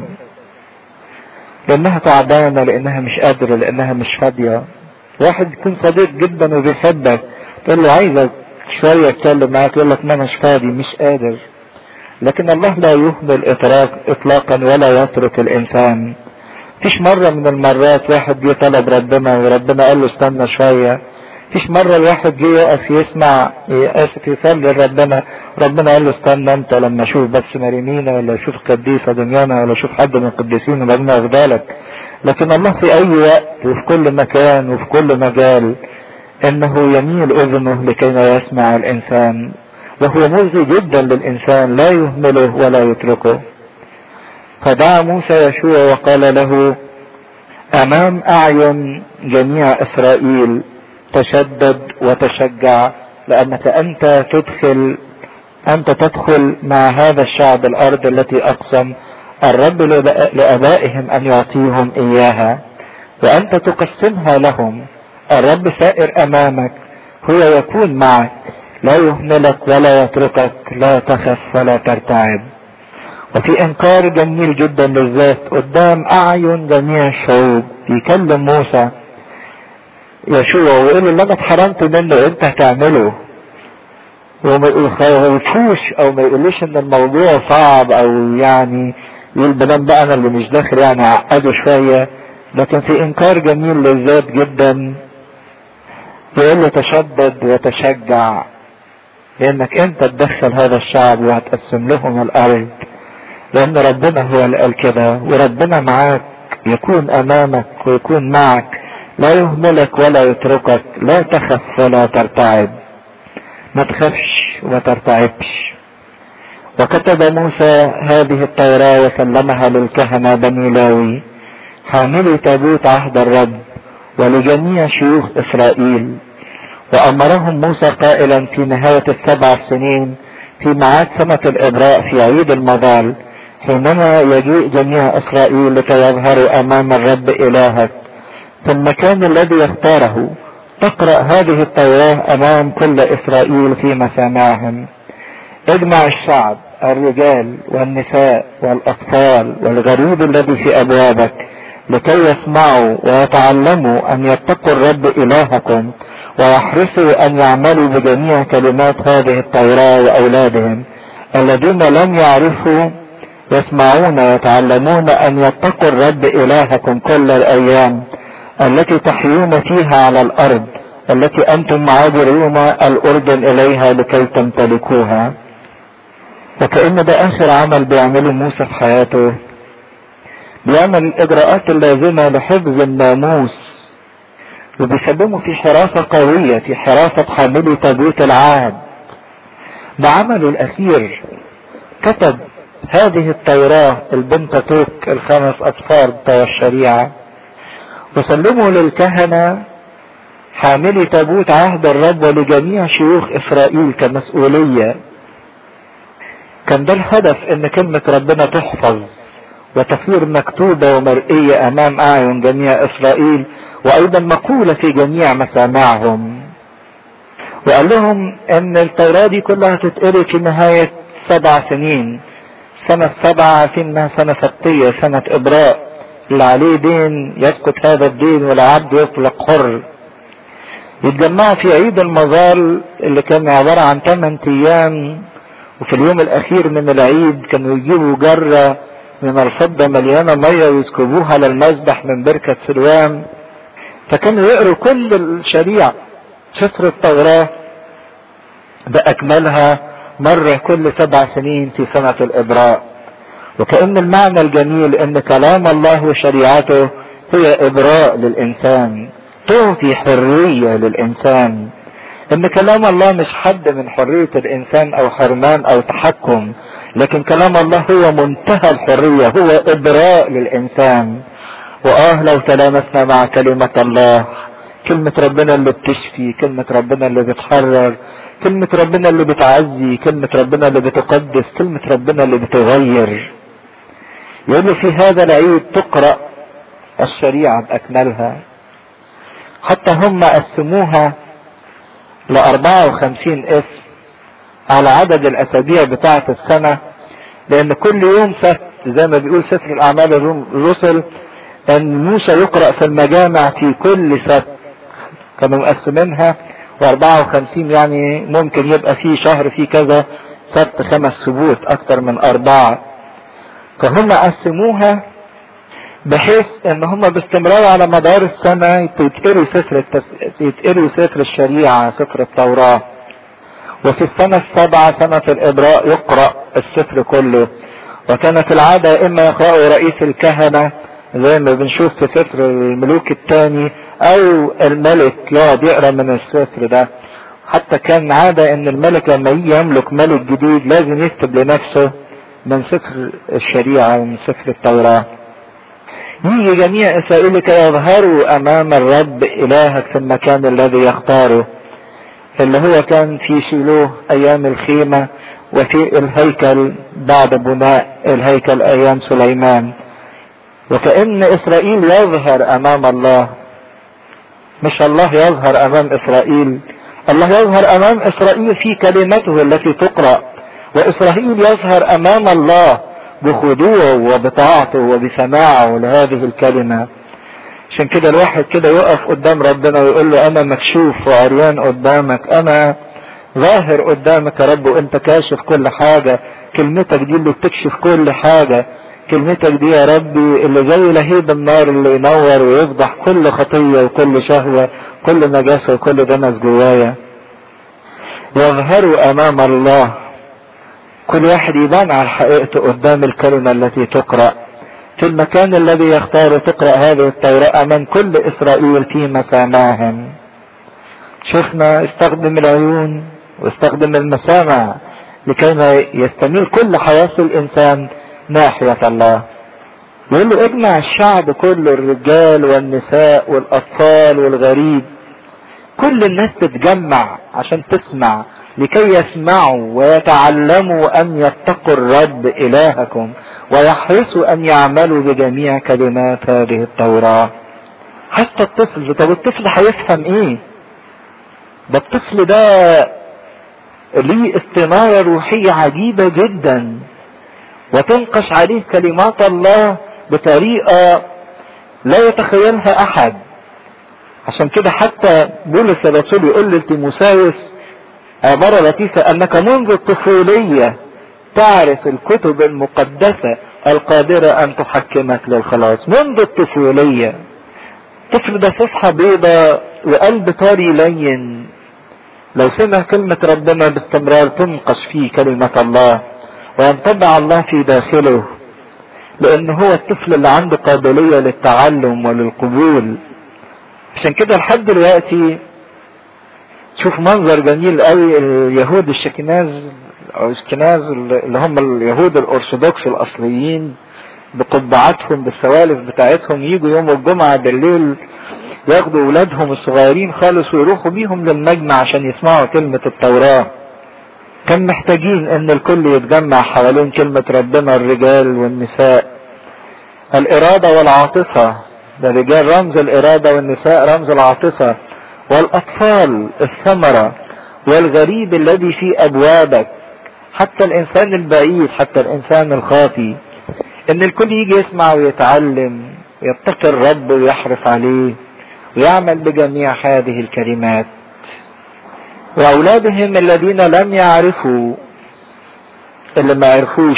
لانها تعبانة لانها مش قادرة لانها مش فاضية واحد يكون صديق جدا وبيحبك تقول له عايزك شوية اتكلم معاك يقول لك ما مش فاضي مش قادر لكن الله لا يهمل إطراق اطلاقا ولا يترك الانسان فيش مرة من المرات واحد جه طلب ربنا وربنا قال له استنى شوية فيش مرة الواحد جه يقف يسمع اسف يصلي لربنا ربنا قال له استنى انت لما اشوف بس مريمينا ولا اشوف قديسة دنيانا ولا اشوف حد من القديسين وبعدين اخدالك لكن الله في اي وقت وفي كل مكان وفي كل مجال انه يميل اذنه لكي ما يسمع الانسان وهو مؤذي جدا للانسان لا يهمله ولا يتركه فدعا موسى يشوع وقال له امام اعين جميع اسرائيل تشدد وتشجع لانك انت تدخل انت تدخل مع هذا الشعب الارض التي اقسم الرب لابائهم ان يعطيهم اياها وانت تقسمها لهم الرب سائر امامك هو يكون معك لا يهملك ولا يتركك لا تخف ولا ترتعب وفي انكار جميل جدا للذات قدام اعين جميع الشعوب يكلم موسى يشوع ويقول اللي انا اتحرمت منه انت هتعمله وما يخوفوش او ما يقولوش ان الموضوع صعب او يعني يقول بدل بقى انا اللي مش داخل يعني عقده شوية لكن في انكار جميل للذات جدا يقول له تشدد وتشجع لانك انت تدخل هذا الشعب وهتقسم لهم الارض لان ربنا هو اللي قال كده وربنا معاك يكون امامك ويكون معك لا يهملك ولا يتركك لا تخف ولا ترتعب ما تخافش وما ترتعبش وكتب موسى هذه التوراة وسلمها للكهنة بني لاوي حاملي تابوت عهد الرب ولجميع شيوخ اسرائيل وامرهم موسى قائلا في نهاية السبع سنين في ميعاد سنة الابراء في عيد المظال حينما يجيء جميع اسرائيل لكي يظهروا امام الرب الهك في المكان الذي يختاره تقرأ هذه التوراة امام كل اسرائيل في مسامعهم اجمع الشعب الرجال والنساء والاطفال والغريب الذي في ابوابك لكي يسمعوا ويتعلموا ان يتقوا الرب الهكم ويحرصوا ان يعملوا بجميع كلمات هذه التوراة واولادهم الذين لم يعرفوا يسمعون ويتعلمون ان يتقوا الرب الهكم كل الايام التي تحيون فيها على الارض التي انتم عابرون الاردن اليها لكي تمتلكوها وكأن ده آخر عمل بيعمله موسى في حياته بيعمل الإجراءات اللازمة لحفظ الناموس وبيسلمه في حراسة قوية في حراسة حاملي تابوت العهد ده عمله الأخير كتب هذه التوراة البنتاتوك الخمس أصفار بتوع الشريعة وسلموا للكهنة حاملي تابوت عهد الرب ولجميع شيوخ إسرائيل كمسؤولية كان ده الهدف ان كلمة ربنا تحفظ وتصير مكتوبة ومرئية امام اعين جميع اسرائيل وايضا مقولة في جميع مسامعهم وقال لهم ان التوراة دي كلها تتقري في نهاية سبع سنين سنة سبعة في انها سنة سبتية سنة ابراء اللي عليه دين يسقط هذا الدين والعبد يطلق حر يتجمعوا في عيد المظال اللي كان عبارة عن 8 ايام وفي اليوم الاخير من العيد كانوا يجيبوا جرة من الفضة مليانة مية ويسكبوها على المذبح من بركة سلوان فكانوا يقروا كل الشريعة سفر التوراة بأكملها مرة كل سبع سنين في سنة الإبراء وكأن المعنى الجميل ان كلام الله وشريعته هي إبراء للإنسان تعطي حرية للإنسان ان كلام الله مش حد من حرية الانسان او حرمان او تحكم لكن كلام الله هو منتهى الحرية هو ابراء للانسان واه لو تلامسنا مع كلمة الله كلمة ربنا اللي بتشفي كلمة ربنا اللي بتحرر كلمة ربنا اللي بتعزي كلمة ربنا اللي بتقدس كلمة ربنا اللي بتغير يقول في هذا العيد تقرأ الشريعة بأكملها حتى هم قسموها ل 54 اسم على عدد الاسابيع بتاعة السنة لان كل يوم سبت زي ما بيقول سفر الاعمال الرسل ان موسى يقرأ في المجامع في كل سبت كانوا مقسمينها و54 يعني ممكن يبقى في شهر في كذا سبت خمس سبوت اكتر من اربعة فهم قسموها بحيث ان هم باستمرار على مدار السنة يتقروا سفر التس... يتقروا سفر الشريعة سفر التوراة وفي السنة السابعة سنة الإبراء يقرأ السفر كله وكانت العادة إما يقرأه رئيس الكهنة زي ما بنشوف في سفر الملوك الثاني أو الملك يقعد يقرأ من السفر ده حتى كان عادة إن الملك لما يجي يملك ملك جديد لازم يكتب لنفسه من سفر الشريعة ومن سفر التوراة يجي جميع إسرائيل يظهروا أمام الرب إلهك في المكان الذي يختاره اللي هو كان في شيلوه أيام الخيمة وفي الهيكل بعد بناء الهيكل أيام سليمان وكأن إسرائيل يظهر أمام الله مش الله يظهر أمام إسرائيل الله يظهر أمام إسرائيل في كلمته التي تقرأ وإسرائيل يظهر أمام الله بخضوعه وبطاعته وبسماعه لهذه الكلمة عشان كده الواحد كده يقف قدام ربنا ويقول له انا مكشوف وعريان قدامك انا ظاهر قدامك يا رب وانت كاشف كل حاجة كلمتك دي اللي بتكشف كل حاجة كلمتك دي يا ربي اللي زي لهيب النار اللي ينور ويفضح كل خطية وكل شهوة كل نجاسة وكل دنس جوايا يظهروا امام الله كل واحد يبان على حقيقته قدام الكلمة التي تقرأ في المكان الذي يختار تقرأ هذه التوراة أمام كل إسرائيل في مسامعهم شفنا استخدم العيون واستخدم المسامع لكي ما يستميل كل حياة الإنسان ناحية الله يقول له اجمع الشعب كله الرجال والنساء والأطفال والغريب كل الناس تتجمع عشان تسمع لكي يسمعوا ويتعلموا ان يتقوا الرب الهكم ويحرصوا ان يعملوا بجميع كلمات هذه التوراة حتى الطفل طب الطفل هيفهم ايه ده الطفل ده ليه استنارة روحية عجيبة جدا وتنقش عليه كلمات الله بطريقة لا يتخيلها احد عشان كده حتى بولس الرسول يقول لتيموساوس عبارة لطيفة انك منذ الطفولية تعرف الكتب المقدسة القادرة ان تحكمك للخلاص منذ الطفولية الطفل ده صفحة بيضة وقلب طري لين لو سمع كلمة ربنا باستمرار تنقش فيه كلمة الله وينطبع الله في داخله لان هو الطفل اللي عنده قابلية للتعلم وللقبول عشان كده لحد دلوقتي شوف منظر جميل قوي اليهود الشكناز او الاشكناز اللي هم اليهود الارثوذكس الاصليين بقبعاتهم بالسوالف بتاعتهم يجوا يوم الجمعة بالليل ياخدوا اولادهم الصغيرين خالص ويروحوا بيهم للمجمع عشان يسمعوا كلمة التوراة كان محتاجين ان الكل يتجمع حوالين كلمة ربنا الرجال والنساء الارادة والعاطفة ده الرجال رمز الارادة والنساء رمز العاطفة والاطفال الثمرة والغريب الذي في ابوابك حتى الانسان البعيد حتى الانسان الخاطي ان الكل يجي يسمع ويتعلم ويتقي الرب ويحرص عليه ويعمل بجميع هذه الكلمات واولادهم الذين لم يعرفوا اللي ما عرفوش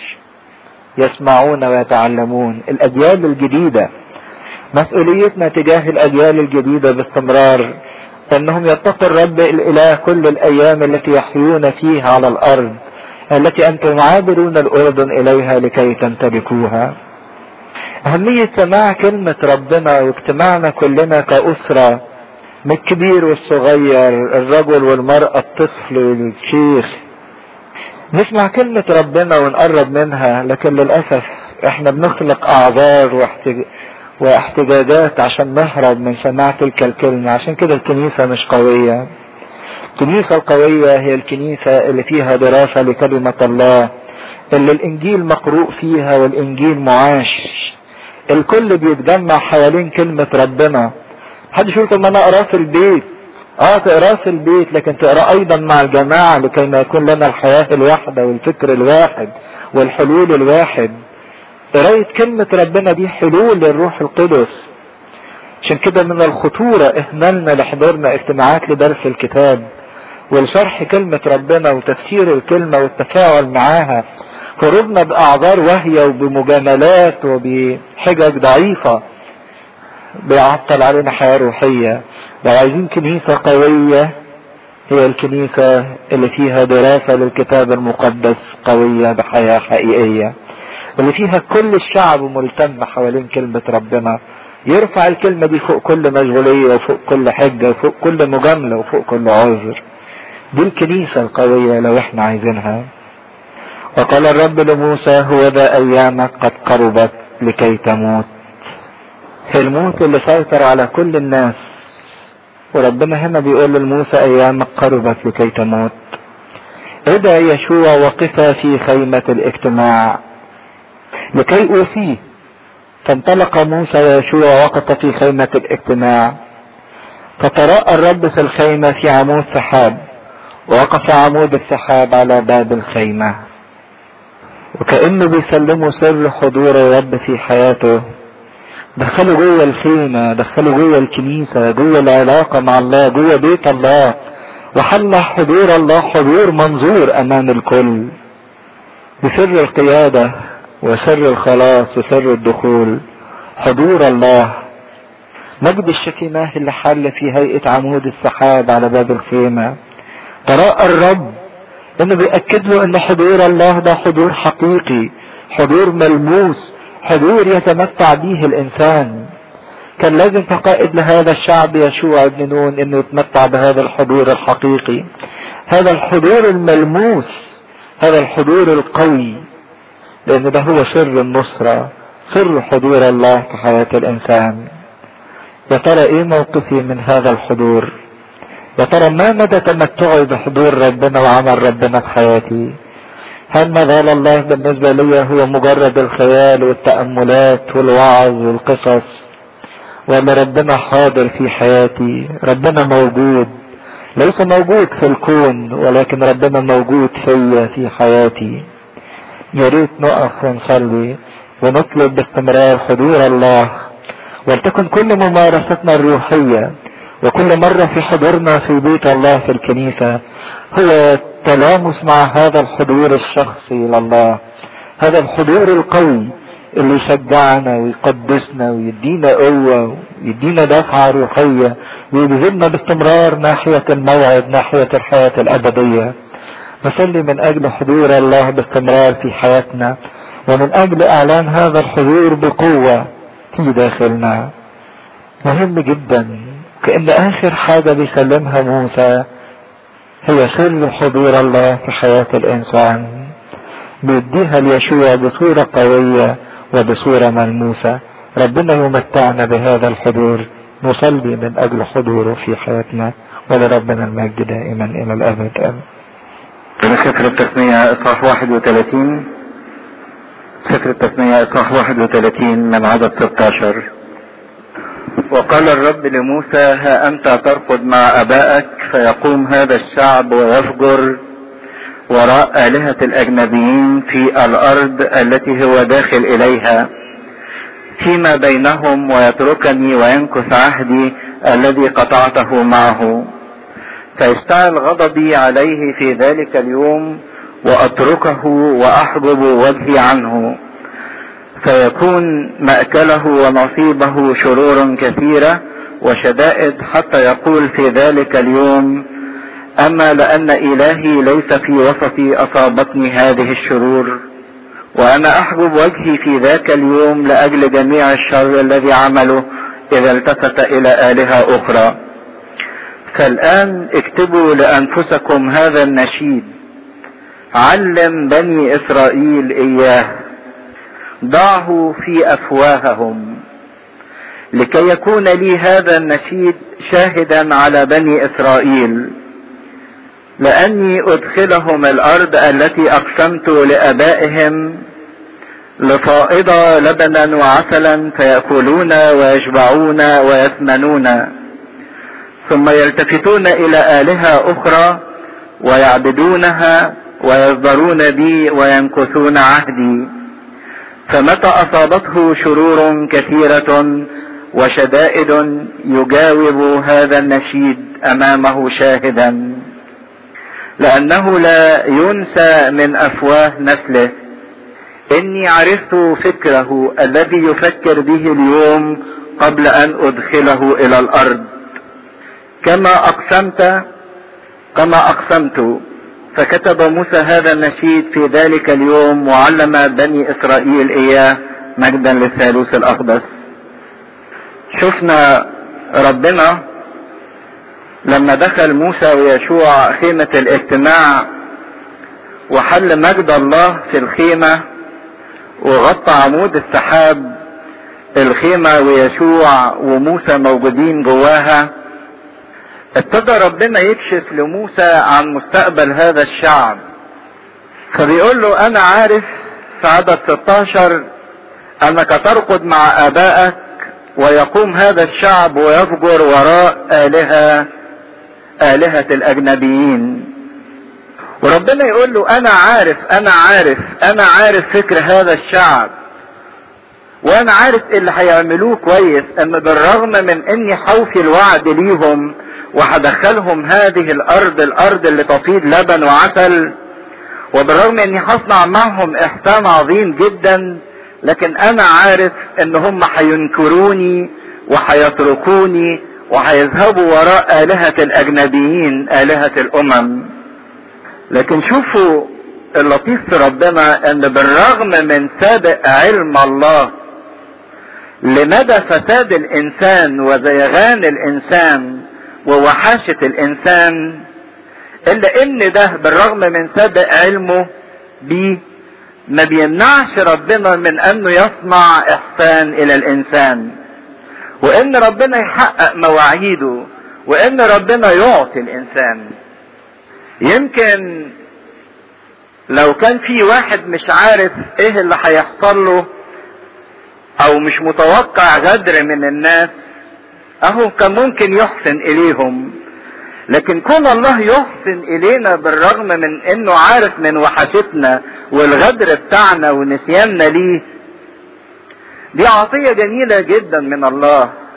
يسمعون ويتعلمون الاجيال الجديدة مسؤوليتنا تجاه الاجيال الجديدة باستمرار انهم يتقوا الرب الاله كل الايام التي يحيون فيها على الارض التي انتم عابرون الاردن اليها لكي تمتلكوها اهمية سماع كلمة ربنا واجتماعنا كلنا كأسرة من الكبير والصغير الرجل والمرأة الطفل والشيخ نسمع كلمة ربنا ونقرب منها لكن للأسف احنا بنخلق اعذار واحتج... واحتجاجات عشان نهرب من سماع تلك الكلمة عشان كده الكنيسة مش قوية الكنيسة القوية هي الكنيسة اللي فيها دراسة لكلمة الله اللي الانجيل مقروء فيها والانجيل معاش الكل بيتجمع حوالين كلمة ربنا حد يقول طب ما انا اقراه في البيت اه تقراه في البيت لكن تقراه ايضا مع الجماعة لكي ما يكون لنا الحياة الواحدة والفكر الواحد والحلول الواحد قراية كلمة ربنا دي حلول للروح القدس عشان كده من الخطورة اهملنا لحضورنا اجتماعات لدرس الكتاب ولشرح كلمة ربنا وتفسير الكلمة والتفاعل معاها هروبنا بأعذار واهية وبمجاملات وبحجج ضعيفة بيعطل علينا حياة روحية لو عايزين كنيسة قوية هي الكنيسة اللي فيها دراسة للكتاب المقدس قوية بحياة حقيقية اللي فيها كل الشعب ملتم حوالين كلمة ربنا يرفع الكلمة دي فوق كل مشغولية وفوق كل حجة وفوق كل مجاملة وفوق كل عذر دي الكنيسة القوية لو احنا عايزينها وقال الرب لموسى هو ذا ايامك قد قربت لكي تموت الموت اللي سيطر على كل الناس وربنا هنا بيقول لموسى ايامك قربت لكي تموت ادى يشوع وقفا في خيمة الاجتماع لكي اوصيه فانطلق موسى ويشوع وقف في خيمة الاجتماع فتراءى الرب في الخيمة في عمود سحاب ووقف عمود السحاب على باب الخيمة وكأنه بيسلموا سر حضور الرب في حياته دخلوا جوه الخيمة دخلوا جوه الكنيسة جوه العلاقة مع الله جوه بيت الله وحل حضور الله حضور منظور أمام الكل بسر القيادة وسر الخلاص وسر الدخول حضور الله مجد الشكيماه اللي حل في هيئة عمود السحاب على باب الخيمة تراءى الرب انه بيأكد له ان حضور الله ده حضور حقيقي حضور ملموس حضور يتمتع به الانسان كان لازم كقائد لهذا الشعب يشوع بن نون انه يتمتع بهذا الحضور الحقيقي هذا الحضور الملموس هذا الحضور القوي لان ده هو سر النصرة سر حضور الله في حياة الانسان يا ترى ايه موقفي من هذا الحضور يا ترى ما مدى تمتعي بحضور ربنا وعمل ربنا في حياتي هل ما زال الله بالنسبة لي هو مجرد الخيال والتأملات والوعظ والقصص ولا ربنا حاضر في حياتي ربنا موجود ليس موجود في الكون ولكن ربنا موجود فيا في حياتي يا ريت نقف ونصلي ونطلب باستمرار حضور الله ولتكن كل ممارستنا الروحية وكل مرة في حضورنا في بيت الله في الكنيسة هو التلامس مع هذا الحضور الشخصي لله هذا الحضور القوي اللي يشجعنا ويقدسنا ويدينا قوة ويدينا دفعة روحية ويجذبنا باستمرار ناحية الموعد ناحية الحياة الأبدية نصلي من اجل حضور الله باستمرار في حياتنا ومن اجل اعلان هذا الحضور بقوة في داخلنا مهم جدا كأن اخر حاجة بيسلمها موسى هي سر حضور الله في حياة الانسان بيديها ليشوع بصورة قوية وبصورة ملموسة ربنا يمتعنا بهذا الحضور نصلي من اجل حضوره في حياتنا ولربنا المجد دائما الى الابد امين من سفر التثنية اصحاح 31 سفر التثنية اصحاح 31 من عدد 16 وقال الرب لموسى ها انت ترقد مع ابائك فيقوم هذا الشعب ويفجر وراء آلهة الأجنبيين في الأرض التي هو داخل إليها فيما بينهم ويتركني وينكث عهدي الذي قطعته معه فيشتعل غضبي عليه في ذلك اليوم وأتركه وأحجب وجهي عنه فيكون مأكله ونصيبه شرور كثيرة وشدائد حتى يقول في ذلك اليوم أما لأن إلهي ليس في وسطي أصابتني هذه الشرور وأنا أحجب وجهي في ذاك اليوم لأجل جميع الشر الذي عمله إذا التفت إلى آلهة أخرى فالآن اكتبوا لأنفسكم هذا النشيد علم بني إسرائيل إياه ضعه في أفواههم لكي يكون لي هذا النشيد شاهدا على بني إسرائيل لأني أدخلهم الأرض التي أقسمت لآبائهم لفائض لبنا وعسلا فيأكلون ويشبعون ويثمنون ثم يلتفتون إلى آلهة أخرى ويعبدونها ويصدرون بي وينكثون عهدي فمتى أصابته شرور كثيرة وشدائد يجاوب هذا النشيد أمامه شاهدا لأنه لا ينسى من أفواه نسله إني عرفت فكره الذي يفكر به اليوم قبل أن أدخله إلى الأرض كما أقسمت كما أقسمت فكتب موسى هذا النشيد في ذلك اليوم وعلم بني إسرائيل إياه مجدا للثالوث الأقدس شفنا ربنا لما دخل موسى ويشوع خيمة الاجتماع وحل مجد الله في الخيمة وغطى عمود السحاب الخيمة ويشوع وموسى موجودين جواها ابتدى ربنا يكشف لموسى عن مستقبل هذا الشعب فبيقول له انا عارف في عدد 16 انك ترقد مع ابائك ويقوم هذا الشعب ويفجر وراء آلهة آلهة الأجنبيين وربنا يقول له أنا عارف أنا عارف أنا عارف فكر هذا الشعب وأنا عارف اللي هيعملوه كويس أن بالرغم من إني حوفي الوعد ليهم وهدخلهم هذه الأرض الأرض اللي تفيض لبن وعسل وبالرغم إني هصنع معهم إحسان عظيم جدا لكن أنا عارف إن هم هينكروني وهيتركوني وهيذهبوا وراء آلهة الأجنبيين آلهة الأمم لكن شوفوا اللطيف في ربنا ان بالرغم من سابق علم الله لمدى فساد الانسان وزيغان الانسان ووحاشة الانسان الا ان ده بالرغم من سابق علمه بيه ما بيمنعش ربنا من انه يصنع احسان الى الانسان وان ربنا يحقق مواعيده وان ربنا يعطي الانسان يمكن لو كان في واحد مش عارف ايه اللي هيحصل له او مش متوقع غدر من الناس اهو كان ممكن يحسن اليهم لكن كون الله يحسن الينا بالرغم من انه عارف من وحشتنا والغدر بتاعنا ونسياننا ليه دي عطية جميلة جدا من الله